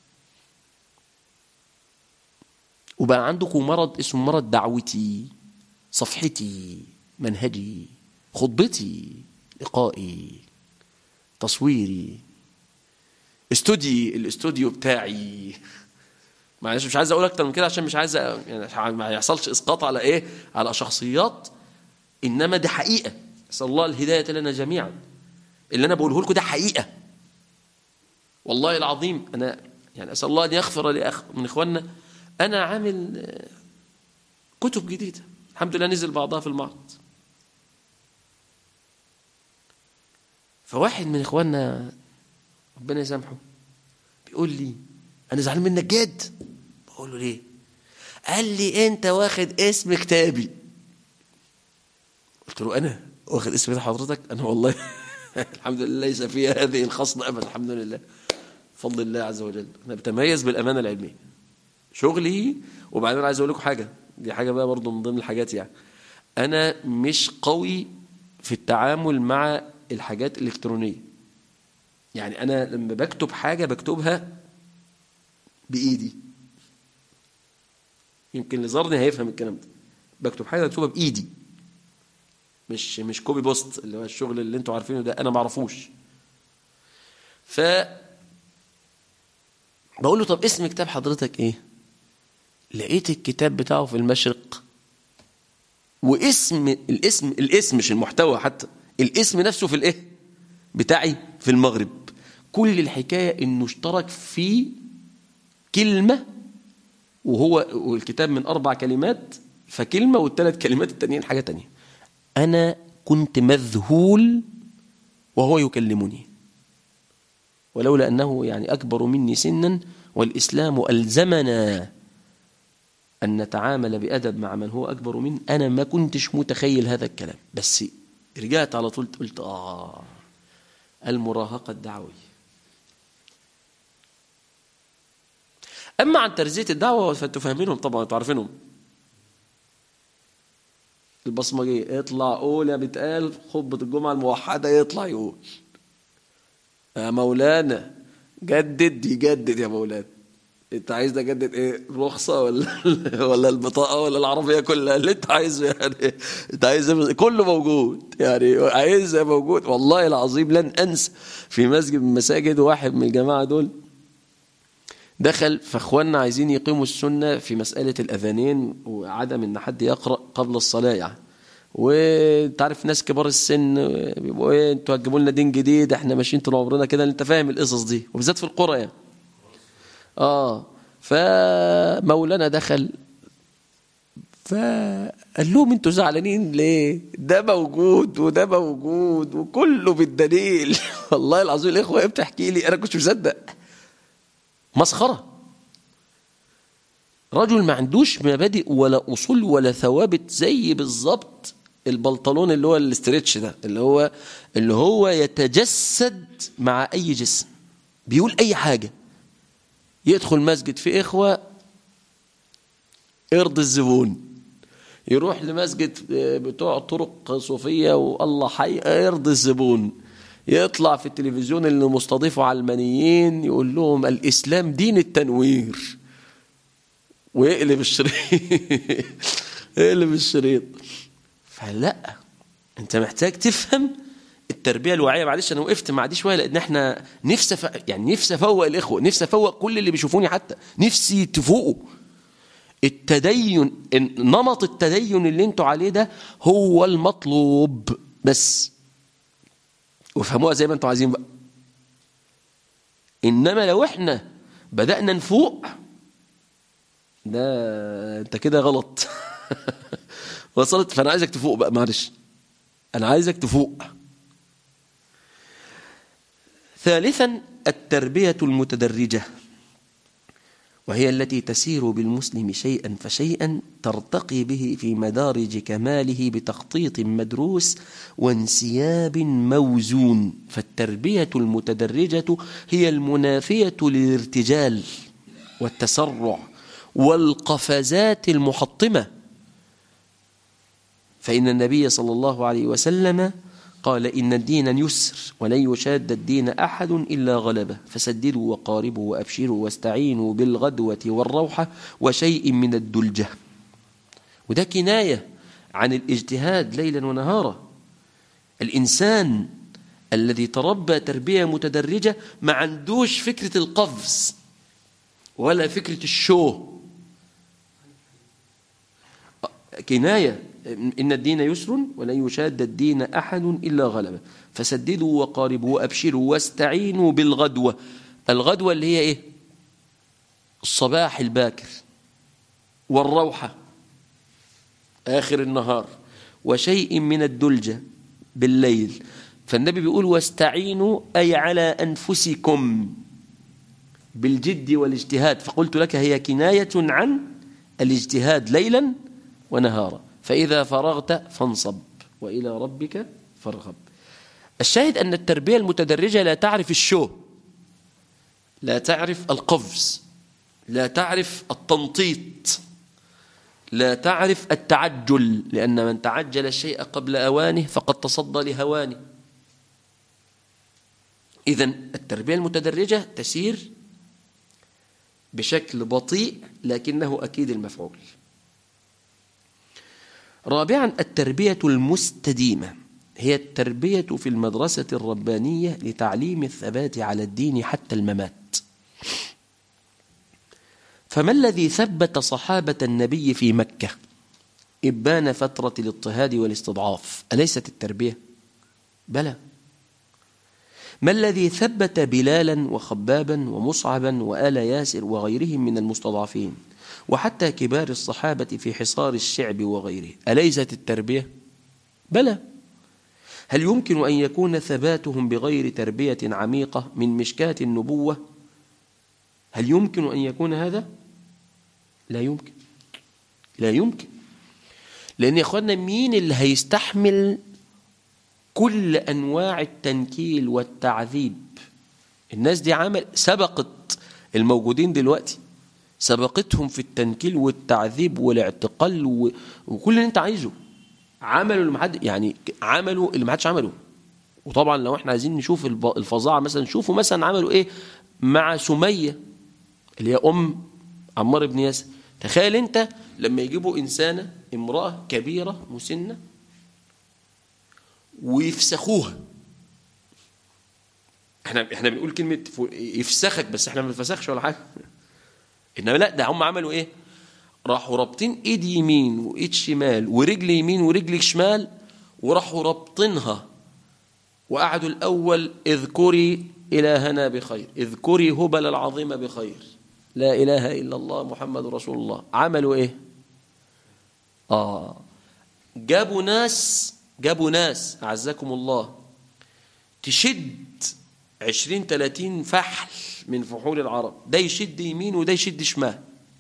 [SPEAKER 1] وبقى عندكم مرض اسمه مرض دعوتي صفحتي منهجي خطبتي لقائي تصويري استوديي الاستوديو بتاعي معلش مش عايز اقول اكتر من كده عشان مش عايز يعني ما يحصلش اسقاط على ايه على شخصيات انما دي حقيقه اسال الله الهدايه لنا جميعا اللي انا بقوله لكم ده حقيقه والله العظيم انا يعني اسال الله ان يغفر لاخ من اخواننا انا عامل كتب جديده الحمد لله نزل بعضها في المعرض فواحد من اخواننا ربنا يسامحه بيقول لي انا زعلان منك جد بقول له ليه قال لي انت واخد اسم كتابي قلت له انا واخد اسم حضرتك انا والله الحمد لله ليس فيها هذه الخصلة ابدا الحمد لله فضل الله عز وجل انا بتميز بالامانه العلميه شغلي وبعدين عايز اقول لكم حاجه دي حاجه بقى برضو من ضمن الحاجات يعني انا مش قوي في التعامل مع الحاجات الالكترونيه يعني انا لما بكتب حاجه بكتبها بايدي يمكن اللي زارني هيفهم الكلام ده بكتب حاجه بكتبها بايدي مش مش كوبي بوست اللي هو الشغل اللي انتوا عارفينه ده انا ما اعرفوش ف بقول له طب اسم كتاب حضرتك ايه لقيت الكتاب بتاعه في المشرق واسم الاسم الاسم مش المحتوى حتى الاسم نفسه في الايه بتاعي في المغرب كل الحكايه انه اشترك في كلمه وهو والكتاب من اربع كلمات فكلمه والثلاث كلمات التانيين حاجه تانية انا كنت مذهول وهو يكلمني ولولا انه يعني اكبر مني سنا والاسلام الزمنا ان نتعامل بادب مع من هو اكبر مني انا ما كنتش متخيل هذا الكلام بس رجعت على طول قلت اه المراهقه الدعويه اما عن ترزيه الدعوه فانتوا فاهمينهم طبعا انتوا عارفينهم البصمجيه يطلع قول يا بتقال خطبه الجمعه الموحده يطلع يقول يا مولانا جدد يجدد يا مولانا انت عايز ده جدد ايه رخصه ولا ولا البطاقه ولا العربيه كلها اللي انت عايزه يعني انت عايز كله موجود يعني عايز موجود والله العظيم لن انسى في مسجد من المساجد واحد من الجماعه دول دخل فاخواننا عايزين يقيموا السنه في مساله الاذانين وعدم ان حد يقرا قبل الصلاه يعني وانت عارف ناس كبار السن بيبقوا ايه انتوا هتجيبوا لنا دين جديد احنا ماشيين طول عمرنا كده انت فاهم القصص دي وبالذات في القرى يعني اه فمولانا دخل فقال لهم انتوا زعلانين ليه ده موجود وده موجود وكله بالدليل والله العظيم الاخوه بتحكي لي انا كنت مصدق مسخره رجل ما عندوش مبادئ ولا اصول ولا ثوابت زي بالظبط البنطلون اللي هو الاسترتش ده اللي هو اللي هو يتجسد مع اي جسم بيقول اي حاجه يدخل مسجد في إخوة ارض الزبون يروح لمسجد بتوع طرق صوفية والله حي ارض الزبون يطلع في التلفزيون اللي مستضيفه علمانيين يقول لهم الإسلام دين التنوير ويقلب الشريط يقلب الشريط فلا انت محتاج تفهم التربيه الواعيه معلش انا وقفت مع دي شويه لان احنا نفسي ف... يعني نفسي افوق الاخوه نفسي افوق كل اللي بيشوفوني حتى نفسي تفوقوا التدين نمط التدين اللي انتوا عليه ده هو المطلوب بس وافهموها زي ما انتوا عايزين بقى انما لو احنا بدانا نفوق ده انت كده غلط وصلت فانا عايزك تفوق بقى معلش انا عايزك تفوق ثالثا التربية المتدرجة وهي التي تسير بالمسلم شيئا فشيئا ترتقي به في مدارج كماله بتخطيط مدروس وانسياب موزون فالتربية المتدرجة هي المنافية للارتجال والتسرع والقفزات المحطمة فإن النبي صلى الله عليه وسلم قال إن الدين يسر ولن يشاد الدين أحد إلا غلبه فسددوا وقاربوا وأبشروا واستعينوا بالغدوة والروحة وشيء من الدلجة وده كناية عن الاجتهاد ليلا ونهارا الإنسان الذي تربى تربية متدرجة ما عندوش فكرة القفز ولا فكرة الشو كناية إن الدين يسر ولن يشاد الدين أحد إلا غلبه فسددوا وقاربوا وأبشروا واستعينوا بالغدوة الغدوة اللي هي إيه الصباح الباكر والروحة آخر النهار وشيء من الدلجة بالليل فالنبي بيقول واستعينوا أي على أنفسكم بالجد والاجتهاد فقلت لك هي كناية عن الاجتهاد ليلا ونهارا فإذا فرغت فانصب وإلى ربك فارغب الشاهد أن التربية المتدرجة لا تعرف الشو لا تعرف القفز لا تعرف التنطيط لا تعرف التعجل لأن من تعجل الشيء قبل أوانه فقد تصدى لهوانه إذا التربية المتدرجة تسير بشكل بطيء لكنه أكيد المفعول رابعا التربية المستديمة هي التربية في المدرسة الربانية لتعليم الثبات على الدين حتى الممات فما الذي ثبت صحابة النبي في مكة إبان فترة الاضطهاد والاستضعاف أليست التربية؟ بلى ما الذي ثبت بلالا وخبابا ومصعبا وآل ياسر وغيرهم من المستضعفين وحتى كبار الصحابة في حصار الشعب وغيره أليست التربية؟ بلى هل يمكن أن يكون ثباتهم بغير تربية عميقة من مشكاة النبوة؟ هل يمكن أن يكون هذا؟ لا يمكن لا يمكن لأن يا أخوانا مين اللي هيستحمل كل أنواع التنكيل والتعذيب الناس دي عمل سبقت الموجودين دلوقتي سبقتهم في التنكيل والتعذيب والاعتقال و... وكل اللي انت عايزه عملوا اللي محد يعني عملوا اللي ما حدش عمله وطبعا لو احنا عايزين نشوف الفظاعه مثلا شوفوا مثلا عملوا ايه مع سميه اللي هي ام عمار بن ياسر تخيل انت لما يجيبوا انسانه امراه كبيره مسنه ويفسخوها احنا احنا بنقول كلمه يفسخك بس احنا ما بنفسخش ولا حاجه انما لا ده هم عملوا ايه راحوا رابطين ايد يمين وايد شمال ورجل يمين ورجل شمال وراحوا رابطينها وقعدوا الاول اذكري الهنا بخير اذكري هبل العظيم بخير لا اله الا الله محمد رسول الله عملوا ايه اه جابوا ناس جابوا ناس أعزكم الله تشد عشرين تلاتين فحل من فحول العرب ده يشد يمين وده يشد شمال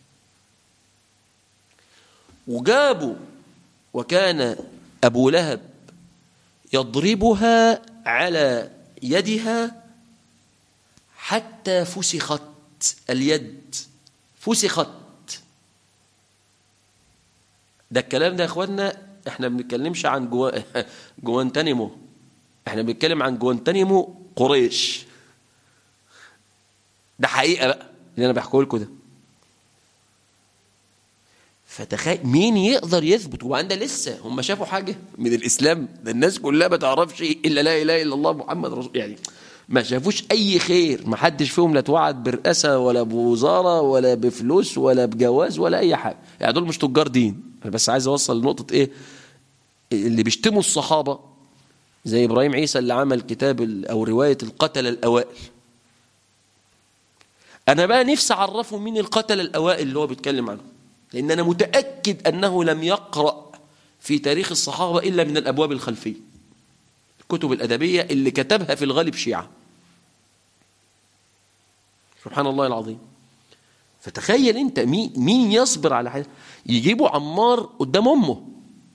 [SPEAKER 1] وجابوا وكان أبو لهب يضربها على يدها حتى فسخت اليد فسخت ده الكلام ده يا اخوانا احنا ما بنتكلمش عن جوا... جوانتانيمو احنا بنتكلم عن جوانتانيمو قريش ده حقيقه بقى اللي انا بحكيه لكم ده فتخيل مين يقدر يثبت وبعدين ده لسه هم شافوا حاجه من الاسلام ده الناس كلها ما تعرفش الا لا اله الا الله محمد رسول يعني ما شافوش اي خير ما حدش فيهم لا اتوعد برئاسه ولا بوزاره ولا بفلوس ولا بجواز ولا اي حاجه يعني دول مش تجار دين انا بس عايز اوصل لنقطه ايه اللي بيشتموا الصحابه زي ابراهيم عيسى اللي عمل كتاب او روايه القتل الاوائل انا بقى نفسي اعرفه مين القتل الاوائل اللي هو بيتكلم عنه لان انا متاكد انه لم يقرا في تاريخ الصحابه الا من الابواب الخلفيه الكتب الادبيه اللي كتبها في الغالب شيعه سبحان الله العظيم فتخيل انت مين مين يصبر على حاجه يجيبوا عمار قدام امه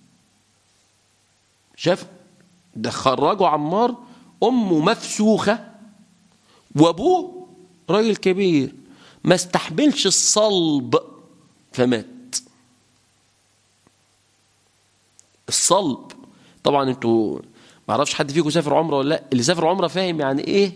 [SPEAKER 1] شاف ده خرجوا عمار امه مفسوخه وابوه راجل كبير ما استحملش الصلب فمات الصلب طبعا انتوا ما اعرفش حد فيكم سافر عمره ولا لا اللي سافر عمره فاهم يعني ايه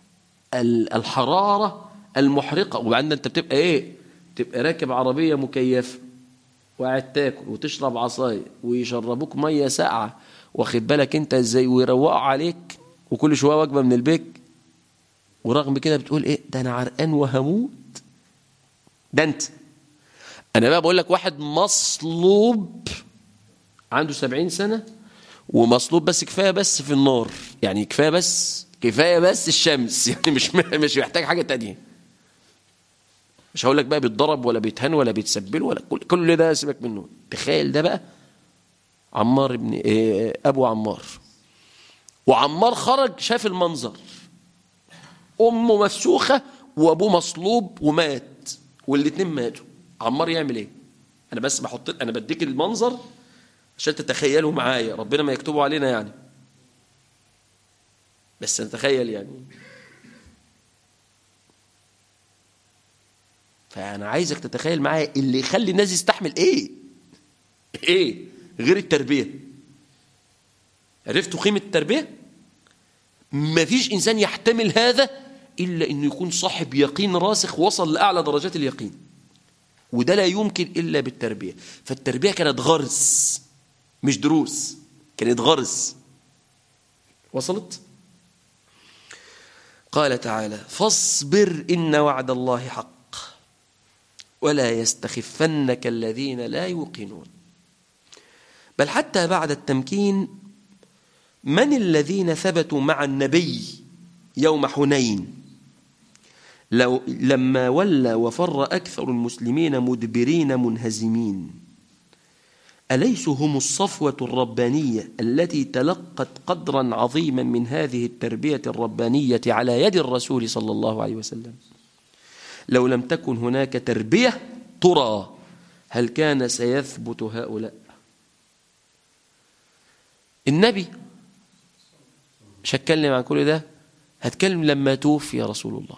[SPEAKER 1] الحراره المحرقه وبعدين انت بتبقى ايه تبقى راكب عربيه مكيفه وقاعد تاكل وتشرب عصاير ويشربوك ميه ساقعه واخد بالك انت ازاي ويروقوا عليك وكل شويه وجبه من البيك ورغم كده بتقول ايه ده انا عرقان وهموت ده انت انا بقى بقول لك واحد مصلوب عنده سبعين سنة ومصلوب بس كفاية بس في النار يعني كفاية بس كفاية بس الشمس يعني مش مش محتاج حاجة تانية مش هقول لك بقى بيتضرب ولا بيتهان ولا بيتسبل ولا كل, كل ده سيبك منه تخيل ده بقى عمار ابن إيه ابو عمار وعمار خرج شاف المنظر امه مفسوخه وابوه مصلوب ومات والاثنين ماتوا عمار يعمل ايه انا بس بحط انا بديك المنظر عشان تتخيلوا معايا ربنا ما يكتبه علينا يعني بس نتخيل يعني فانا عايزك تتخيل معايا اللي يخلي الناس يستحمل ايه ايه غير التربيه عرفتوا قيمه التربيه مفيش انسان يحتمل هذا الا انه يكون صاحب يقين راسخ وصل لاعلى درجات اليقين وده لا يمكن الا بالتربيه فالتربيه كانت غرس مش دروس كانت غرس وصلت قال تعالى فاصبر ان وعد الله حق ولا يستخفنك الذين لا يوقنون بل حتى بعد التمكين من الذين ثبتوا مع النبي يوم حنين لو لما ولى وفر أكثر المسلمين مدبرين منهزمين أليسوا هم الصفوة الربانية التي تلقت قدرا عظيما من هذه التربية الربانية على يد الرسول صلى الله عليه وسلم لو لم تكن هناك تربية ترى هل كان سيثبت هؤلاء النبي مش هتكلم عن كل ده هتكلم لما توفي رسول الله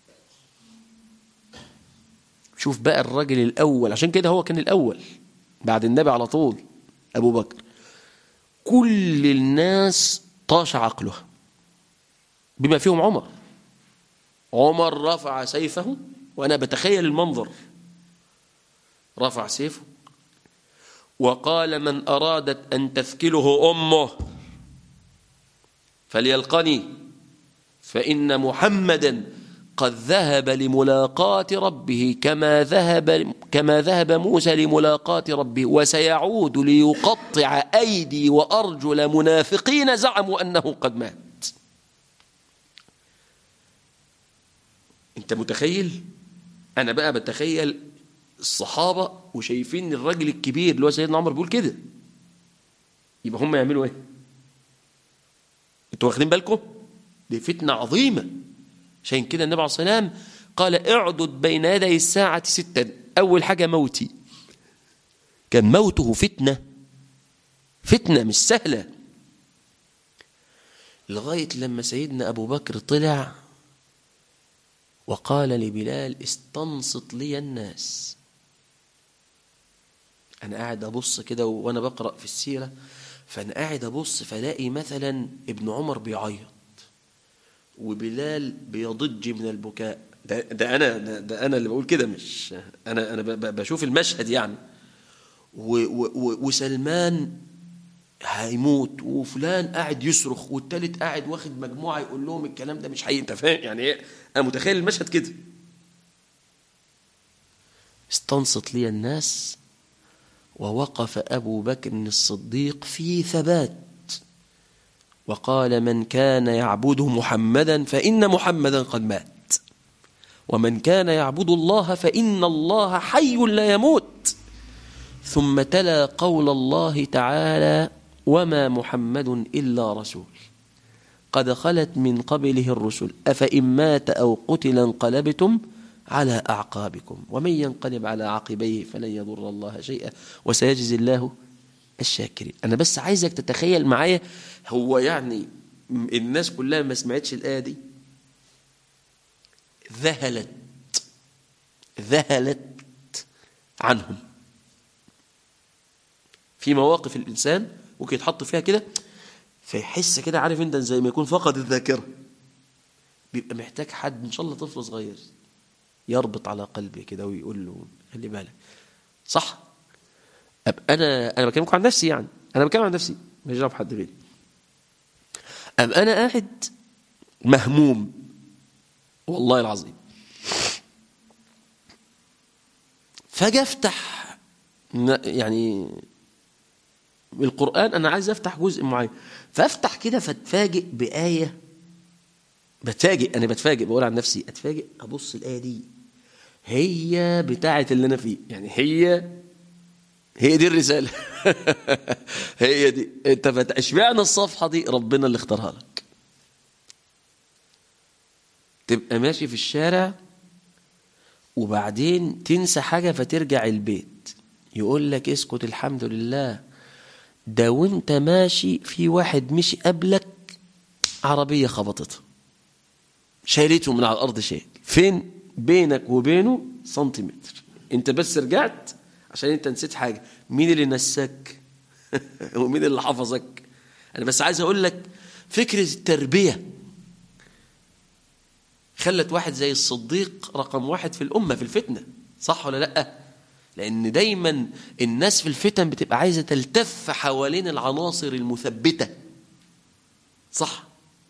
[SPEAKER 1] شوف بقى الراجل الأول عشان كده هو كان الأول بعد النبي على طول أبو بكر كل الناس طاش عقلها بما فيهم عمر عمر رفع سيفه وأنا بتخيل المنظر رفع سيفه وقال من أرادت أن تثكله أمه فليلقني فإن محمدا قد ذهب لملاقاة ربه كما ذهب كما ذهب موسى لملاقاة ربه وسيعود ليقطع أيدي وأرجل منافقين زعموا أنه قد مات أنت متخيل؟ أنا بقى بتخيل الصحابة وشايفين الراجل الكبير اللي هو سيدنا عمر بيقول كده يبقى هم يعملوا ايه؟ انتوا واخدين بالكم؟ دي فتنة عظيمة عشان كده النبي عليه الصلاة والسلام قال اعدد بين يدي الساعة ستا أول حاجة موتي كان موته فتنة فتنة مش سهلة لغاية لما سيدنا أبو بكر طلع وقال لبلال استنصت لي الناس أنا قاعد أبص كده وأنا بقرأ في السيرة فأنا قاعد أبص فلاقي مثلا ابن عمر بيعيط وبلال بيضج من البكاء ده, ده أنا ده, ده أنا اللي بقول كده مش أنا أنا بشوف المشهد يعني و و وسلمان هيموت وفلان قاعد يصرخ والتالت قاعد واخد مجموعة يقول لهم الكلام ده مش حقيقي انت فاهم يعني ايه انا متخيل المشهد كده استنصت لي الناس ووقف أبو بكر الصديق في ثبات وقال من كان يعبد محمدا فإن محمدا قد مات ومن كان يعبد الله فإن الله حي لا يموت ثم تلا قول الله تعالى وما محمد إلا رسول قد خلت من قبله الرسل أفإن مات أو قتل انقلبتم على أعقابكم ومن ينقلب على عقبيه فلن يضر الله شيئا وسيجزي الله الشاكرين أنا بس عايزك تتخيل معايا هو يعني الناس كلها ما سمعتش الآية دي ذهلت ذهلت عنهم في مواقف الإنسان ممكن يتحط فيها كده فيحس كده عارف انت زي ما يكون فقد الذاكرة بيبقى محتاج حد ان شاء الله طفل صغير يربط على قلبه كده ويقول له خلي بالك صح أب انا انا بكلمكم عن نفسي يعني انا بتكلم عن نفسي مش جاب حد غيري أم أنا قاعد مهموم والله العظيم فاجي افتح يعني القرآن أنا عايز أفتح جزء معين فأفتح كده فاتفاجئ بآية بتفاجئ أنا بتفاجئ بقول عن نفسي أتفاجئ أبص الآية دي هي بتاعة اللي أنا فيه يعني هي هي دي الرسالة هي دي أنت اشمعنى الصفحة دي ربنا اللي اختارها لك تبقى ماشي في الشارع وبعدين تنسى حاجة فترجع البيت يقول لك اسكت الحمد لله ده وانت ماشي في واحد مشي قبلك عربية خبطته شايلته من على الأرض شيء فين بينك وبينه سنتيمتر انت بس رجعت عشان انت نسيت حاجة مين اللي نساك ومين اللي حفظك انا بس عايز اقول لك فكرة التربية خلت واحد زي الصديق رقم واحد في الأمة في الفتنة صح ولا لأ لأن دايما الناس في الفتن بتبقى عايزة تلتف حوالين العناصر المثبتة صح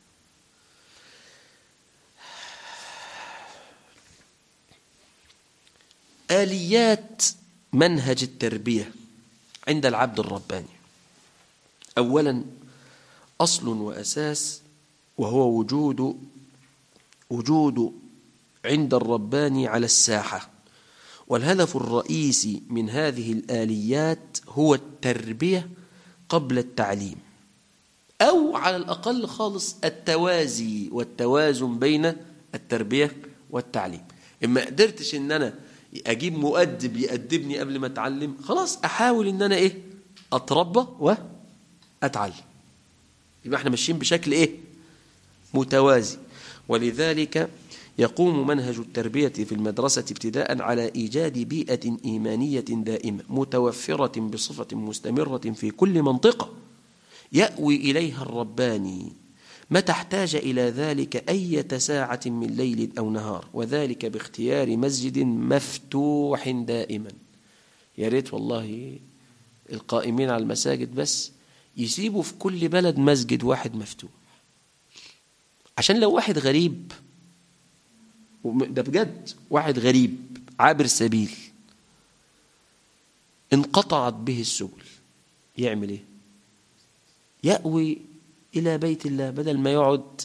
[SPEAKER 1] آليات منهج التربية عند العبد الرباني أولا أصل وأساس وهو وجود وجود عند الرباني على الساحة والهدف الرئيسي من هذه الآليات هو التربية قبل التعليم أو على الأقل خالص التوازي والتوازن بين التربية والتعليم إما قدرتش إن أنا أجيب مؤدب يأدبني قبل ما أتعلم خلاص أحاول إن أنا إيه أتربى وأتعلم يبقى احنا ماشيين بشكل إيه متوازي ولذلك يقوم منهج التربية في المدرسة ابتداء على إيجاد بيئة إيمانية دائمة متوفرة بصفة مستمرة في كل منطقة يأوي إليها الرباني متى احتاج إلى ذلك أي ساعة من ليل أو نهار وذلك باختيار مسجد مفتوح دائما يا ريت والله القائمين على المساجد بس يسيبوا في كل بلد مسجد واحد مفتوح عشان لو واحد غريب ده بجد واحد غريب عابر سبيل انقطعت به السبل يعمل ايه يأوي إلى بيت الله بدل ما يقعد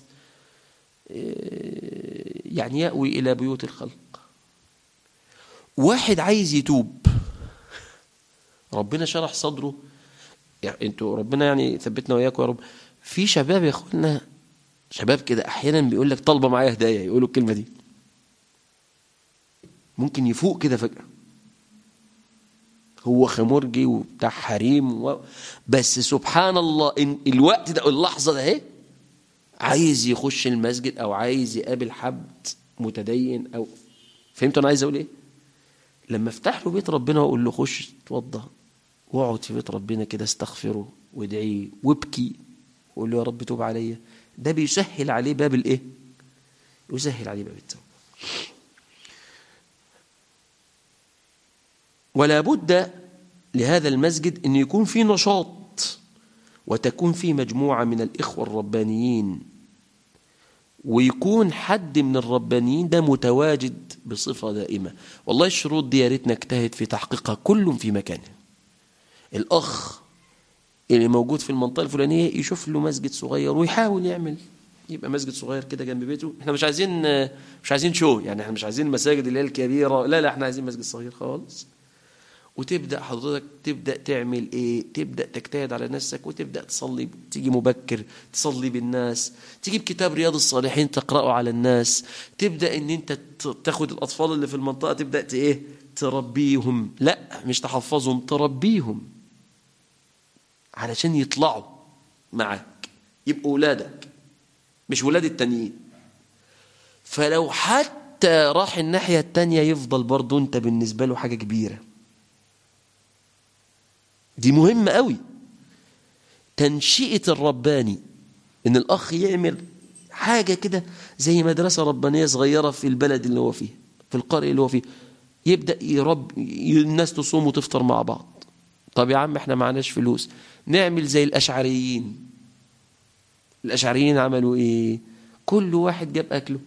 [SPEAKER 1] يعني يأوي إلى بيوت الخلق واحد عايز يتوب ربنا شرح صدره يعني انتوا ربنا يعني ثبتنا وإياكم يا رب في شباب يا اخوانا شباب كده احيانا بيقول لك طالبه معايا هدايا يقولوا الكلمه دي ممكن يفوق كده فجاه هو خمرجي وبتاع حريم و... بس سبحان الله إن الوقت ده اللحظه ده اهي عايز يخش المسجد او عايز يقابل حد متدين او فهمتوا انا عايز اقول ايه لما افتح له بيت ربنا واقول له خش اتوضى واقعد في بيت ربنا كده استغفره وادعيه وابكي وقول له يا رب توب عليا ده بيسهل عليه باب الايه يسهل عليه باب التوبه ولا بد لهذا المسجد ان يكون فيه نشاط وتكون فيه مجموعه من الاخوه الربانيين ويكون حد من الربانيين ده متواجد بصفه دائمه والله الشروط دي يا ريت نجتهد في تحقيقها كل في مكانه الاخ اللي موجود في المنطقه الفلانيه يشوف له مسجد صغير ويحاول يعمل يبقى مسجد صغير كده جنب بيته احنا مش عايزين مش عايزين شو يعني احنا مش عايزين المساجد اللي هي الكبيره لا لا احنا عايزين مسجد صغير خالص وتبدا حضرتك تبدا تعمل ايه تبدا تجتهد على نفسك وتبدا تصلي تيجي مبكر تصلي بالناس تجيب كتاب رياض الصالحين تقراه على الناس تبدا ان انت تاخد الاطفال اللي في المنطقه تبدا ايه تربيهم لا مش تحفظهم تربيهم علشان يطلعوا معك يبقوا ولادك مش ولاد التانيين فلو حتى راح الناحية التانية يفضل برضو انت بالنسبة له حاجة كبيرة دي مهمة قوي تنشئة الرباني ان الاخ يعمل حاجة كده زي مدرسة ربانية صغيرة في البلد اللي هو فيه في القرية اللي هو فيه يبدأ يرب الناس تصوم وتفطر مع بعض طب يا عم احنا معناش فلوس نعمل زي الأشعريين الأشعريين عملوا إيه كل واحد جاب أكله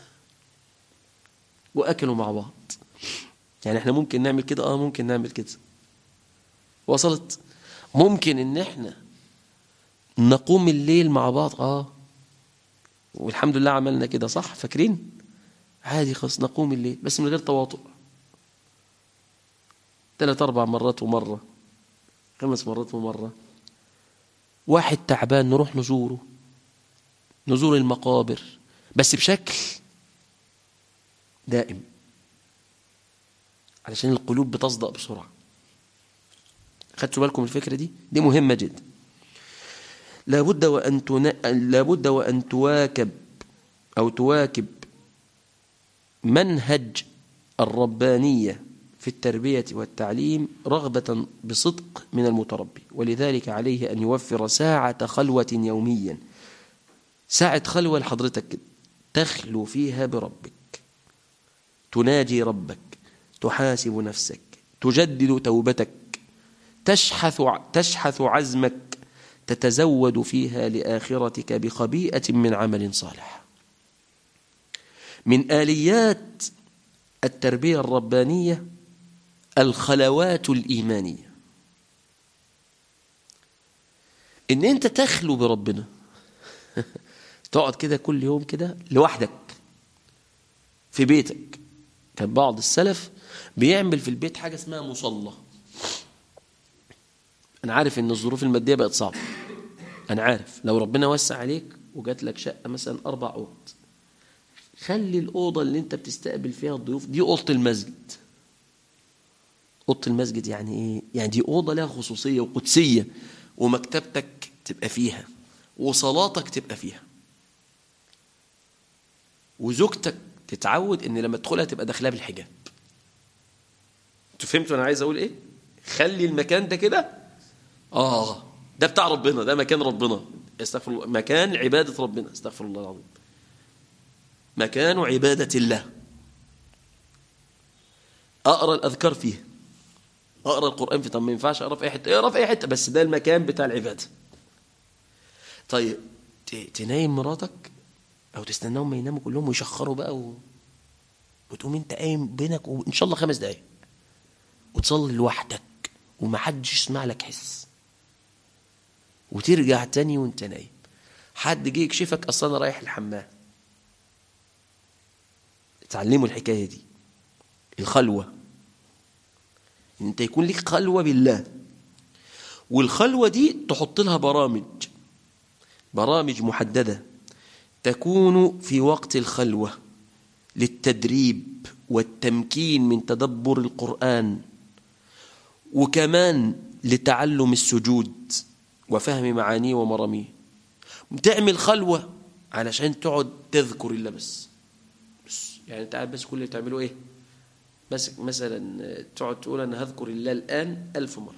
[SPEAKER 1] وأكلوا مع بعض يعني احنا ممكن نعمل كده اه ممكن نعمل كده وصلت ممكن ان احنا نقوم الليل مع بعض اه والحمد لله عملنا كده صح فاكرين عادي خلاص نقوم الليل بس من غير تواطؤ ثلاث اربع مرات ومره خمس مرات ومره واحد تعبان نروح نزوره نزور المقابر بس بشكل دائم علشان القلوب بتصدق بسرعة خدتوا بالكم الفكرة دي دي مهمة جدا لابد وأن تن... لابد وأن تواكب أو تواكب منهج الربانية في التربية والتعليم رغبة بصدق من المتربي ولذلك عليه أن يوفر ساعة خلوة يوميا ساعة خلوة لحضرتك كده تخلو فيها بربك تناجي ربك تحاسب نفسك تجدد توبتك تشحث تشحث عزمك تتزود فيها لآخرتك بخبيئة من عمل صالح من آليات التربية الربانية الخلوات الإيمانية إن أنت تخلو بربنا تقعد كده كل يوم كده لوحدك في بيتك كان بعض السلف بيعمل في البيت حاجة اسمها مصلى أنا عارف إن الظروف المادية بقت صعبة أنا عارف لو ربنا وسع عليك وجات لك شقة مثلا أربع أوض خلي الأوضة اللي أنت بتستقبل فيها الضيوف دي أوضة المسجد أوضة المسجد يعني إيه؟ يعني دي أوضة لها خصوصية وقدسية ومكتبتك تبقى فيها وصلاتك تبقى فيها وزوجتك تتعود ان لما تدخلها تبقى داخلها بالحجاب انتوا فهمتوا انا عايز اقول ايه خلي المكان ده كده اه ده بتاع ربنا ده مكان ربنا استغفر الله مكان عباده ربنا استغفر الله العظيم مكان عباده الله اقرا الاذكار فيه اقرا القران فيه طب ما ينفعش اقرا في اي حته اقرا في اي حته بس ده المكان بتاع العباده طيب تنايم مراتك او تستناهم ما يناموا كلهم ويشخروا بقى و... وتقوم انت قايم بينك وان شاء الله خمس دقايق وتصلي لوحدك ومحدش يسمع لك حس وترجع تاني وانت نايم حد جه يكشفك اصلا انا رايح الحمام اتعلموا الحكايه دي الخلوه ان انت يكون لك خلوه بالله والخلوه دي تحط لها برامج برامج محدده تكون في وقت الخلوة للتدريب والتمكين من تدبر القرآن وكمان لتعلم السجود وفهم معانيه ومراميه تعمل خلوة علشان تقعد تذكر الله بس بس يعني انت قاعد بس كل اللي بتعمله ايه بس مثلا تقعد تقول انا هذكر الله الان ألف مرة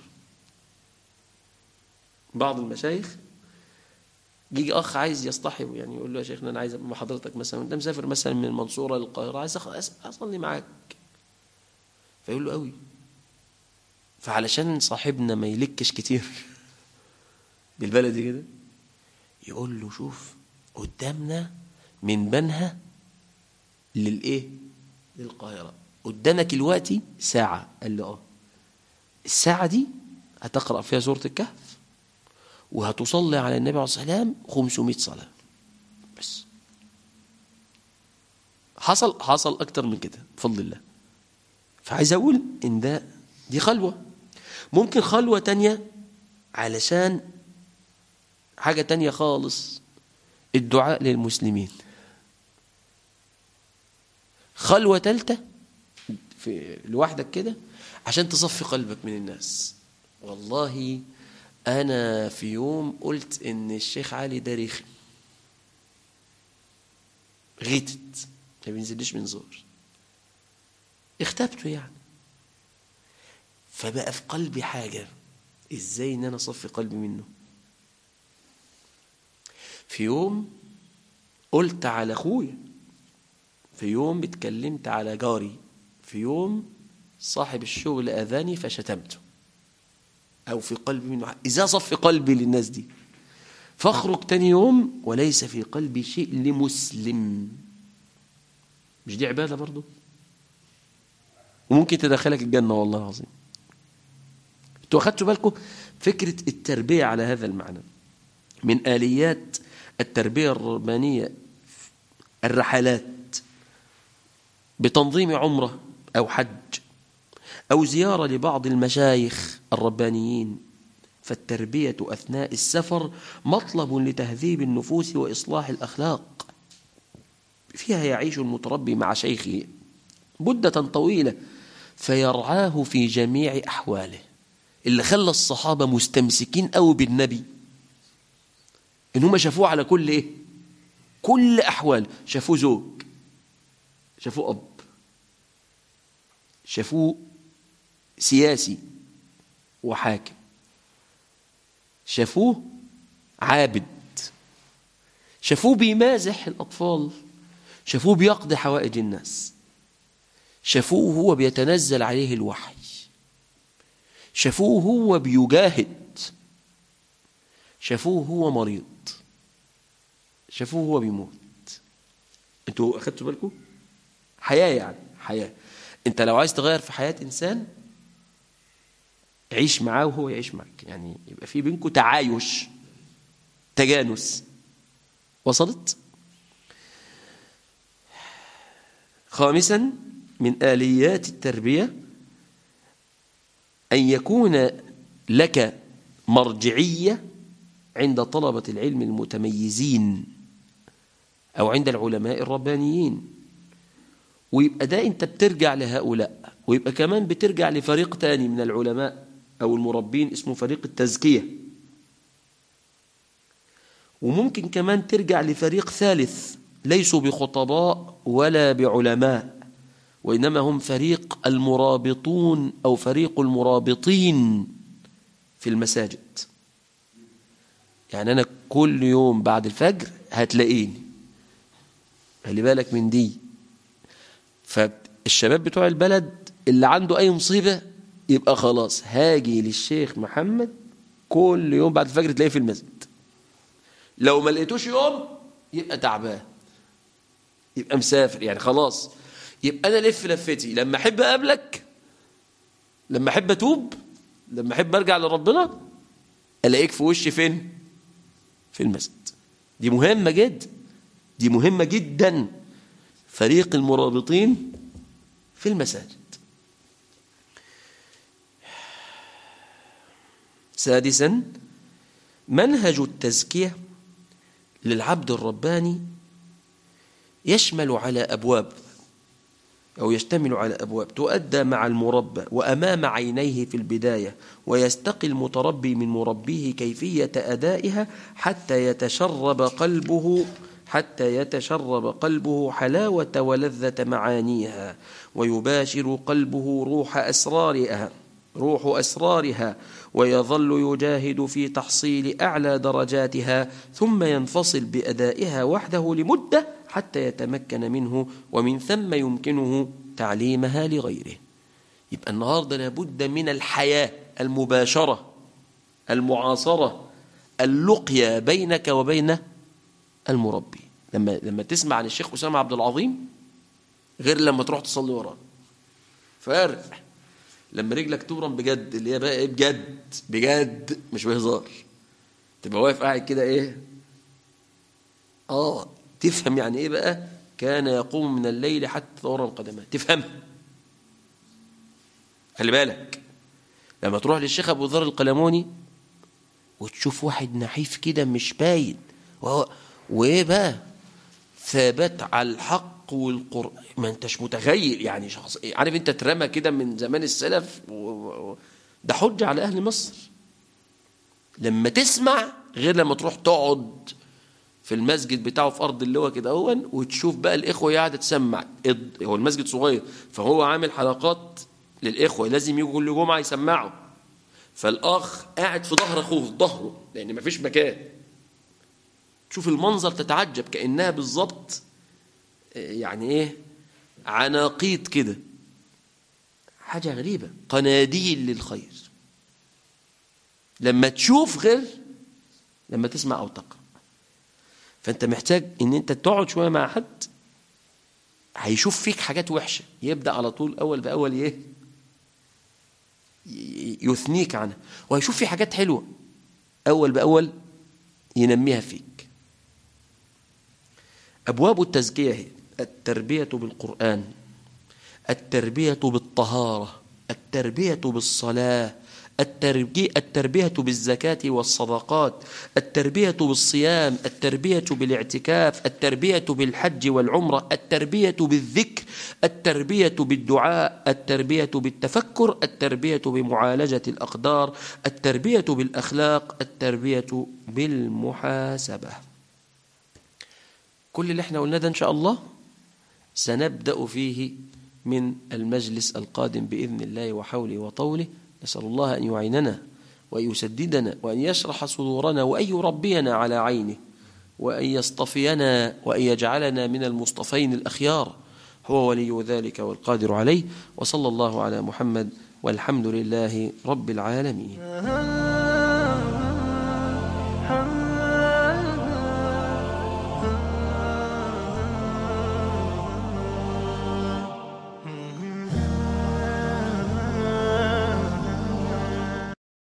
[SPEAKER 1] بعض المشايخ يجي اخ عايز يصطحب يعني يقول له يا شيخنا انا عايز مع حضرتك مثلا انت مسافر مثلا من المنصوره للقاهره عايز اصلي معاك فيقول له قوي فعلشان صاحبنا ما يلكش كتير بالبلدي كده يقول له شوف قدامنا من بنها للايه للقاهره قدامك دلوقتي ساعه قال له اه الساعه دي هتقرا فيها سوره الكهف وهتصلي على النبي عليه الصلاة والسلام 500 صلاة بس حصل حصل أكتر من كده بفضل الله فعايز أقول إن ده دي خلوة ممكن خلوة تانية علشان حاجة تانية خالص الدعاء للمسلمين خلوة تالتة في لوحدك كده عشان تصفي قلبك من الناس والله أنا في يوم قلت إن الشيخ علي ده رخم غيتت ما بينزلش من زور اختبته يعني فبقى في قلبي حاجة إزاي إن أنا أصفي قلبي منه في يوم قلت على أخويا في يوم اتكلمت على جاري في يوم صاحب الشغل أذاني فشتمته أو في قلبي منه إذا صف قلبي للناس دي فاخرج تاني يوم وليس في قلبي شيء لمسلم مش دي عبادة برضو وممكن تدخلك الجنة والله العظيم انتوا اخدتوا بالكم فكرة التربية على هذا المعنى من آليات التربية الربانية الرحلات بتنظيم عمرة أو حج أو زيارة لبعض المشايخ الربانيين فالتربية أثناء السفر مطلب لتهذيب النفوس وإصلاح الأخلاق فيها يعيش المتربي مع شيخه مدة طويلة فيرعاه في جميع أحواله اللي خلى الصحابة مستمسكين أو بالنبي إن هم شافوه على كل إيه كل أحوال شافوه زوج شافوه أب شافوه سياسي وحاكم شافوه عابد شافوه بيمازح الأطفال شافوه بيقضي حوائج الناس شافوه هو بيتنزل عليه الوحي شافوه هو بيجاهد شافوه هو مريض شافوه هو بيموت انتوا اخدتوا بالكم حياة يعني حياة انت لو عايز تغير في حياة انسان عيش معاه وهو يعيش معك يعني يبقى في بينكم تعايش تجانس وصلت خامسا من آليات التربية أن يكون لك مرجعية عند طلبة العلم المتميزين أو عند العلماء الربانيين ويبقى ده أنت بترجع لهؤلاء ويبقى كمان بترجع لفريق تاني من العلماء أو المربين اسمه فريق التزكية وممكن كمان ترجع لفريق ثالث ليسوا بخطباء ولا بعلماء وإنما هم فريق المرابطون أو فريق المرابطين في المساجد يعني أنا كل يوم بعد الفجر هتلاقيني خلي بالك من دي فالشباب بتوع البلد اللي عنده أي مصيبة يبقى خلاص هاجي للشيخ محمد كل يوم بعد الفجر تلاقيه في المسجد لو ما لقيتوش يوم يبقى تعبان يبقى مسافر يعني خلاص يبقى انا لف لفتي لما احب اقابلك لما احب اتوب لما احب ارجع لربنا الاقيك في وشي فين في المسجد دي مهمه جدا دي مهمه جدا فريق المرابطين في المساجد سادسا منهج التزكيه للعبد الرباني يشمل على أبواب أو يشتمل على أبواب تؤدى مع المربى وأمام عينيه في البداية ويستقي المتربي من مربيه كيفية أدائها حتى يتشرب قلبه حتى يتشرب قلبه حلاوة ولذة معانيها ويباشر قلبه روح أسرارها روح أسرارها ويظل يجاهد في تحصيل أعلى درجاتها ثم ينفصل بأدائها وحده لمدة حتى يتمكن منه ومن ثم يمكنه تعليمها لغيره يبقى النهاردة لابد من الحياة المباشرة المعاصرة اللقية بينك وبين المربي لما لما تسمع عن الشيخ أسامة عبد العظيم غير لما تروح تصلي وراه فارق لما رجلك تورم بجد اللي هي بقى ايه بجد بجد مش بهزار تبقى واقف قاعد كده ايه اه تفهم يعني ايه بقى كان يقوم من الليل حتى تورم قدماه تفهم خلي بالك لما تروح للشيخ ابو ذر القلموني وتشوف واحد نحيف كده مش باين وهو وايه بقى ثابت على الحق والقرآن ما انتش متخيل يعني شخص عارف انت اترمى كده من زمان السلف و... و... ده حجة على أهل مصر لما تسمع غير لما تروح تقعد في المسجد بتاعه في أرض اللواء كده اهون وتشوف بقى الإخوة قاعدة تسمع هو المسجد صغير فهو عامل حلقات للإخوة لازم يجوا كل جمعة يسمعوا فالأخ قاعد في ظهر أخوه في ظهره لأن مفيش مكان تشوف المنظر تتعجب كأنها بالظبط يعني ايه عناقيد كده حاجة غريبة قناديل للخير لما تشوف غير لما تسمع أو تقرأ فأنت محتاج إن أنت تقعد شوية مع حد هيشوف فيك حاجات وحشة يبدأ على طول أول بأول إيه يثنيك عنها وهيشوف في حاجات حلوة أول بأول ينميها فيك أبواب التزكية هي التربية بالقرآن التربية بالطهارة التربية بالصلاة التربية بالزكاة والصدقات التربية بالصيام التربية بالاعتكاف التربية بالحج والعمرة التربية بالذكر التربية بالدعاء التربية بالتفكر التربية بمعالجة الأقدار التربية بالأخلاق التربية بالمحاسبة كل اللي احنا قلنا ده إن شاء الله سنبدأ فيه من المجلس القادم بإذن الله وحوله وطوله نسأل الله أن يعيننا وأن يسددنا وأن يشرح صدورنا وأن يربينا على عينه وأن يصطفينا وأن يجعلنا من المصطفين الأخيار هو ولي ذلك والقادر عليه وصلى الله على محمد والحمد لله رب العالمين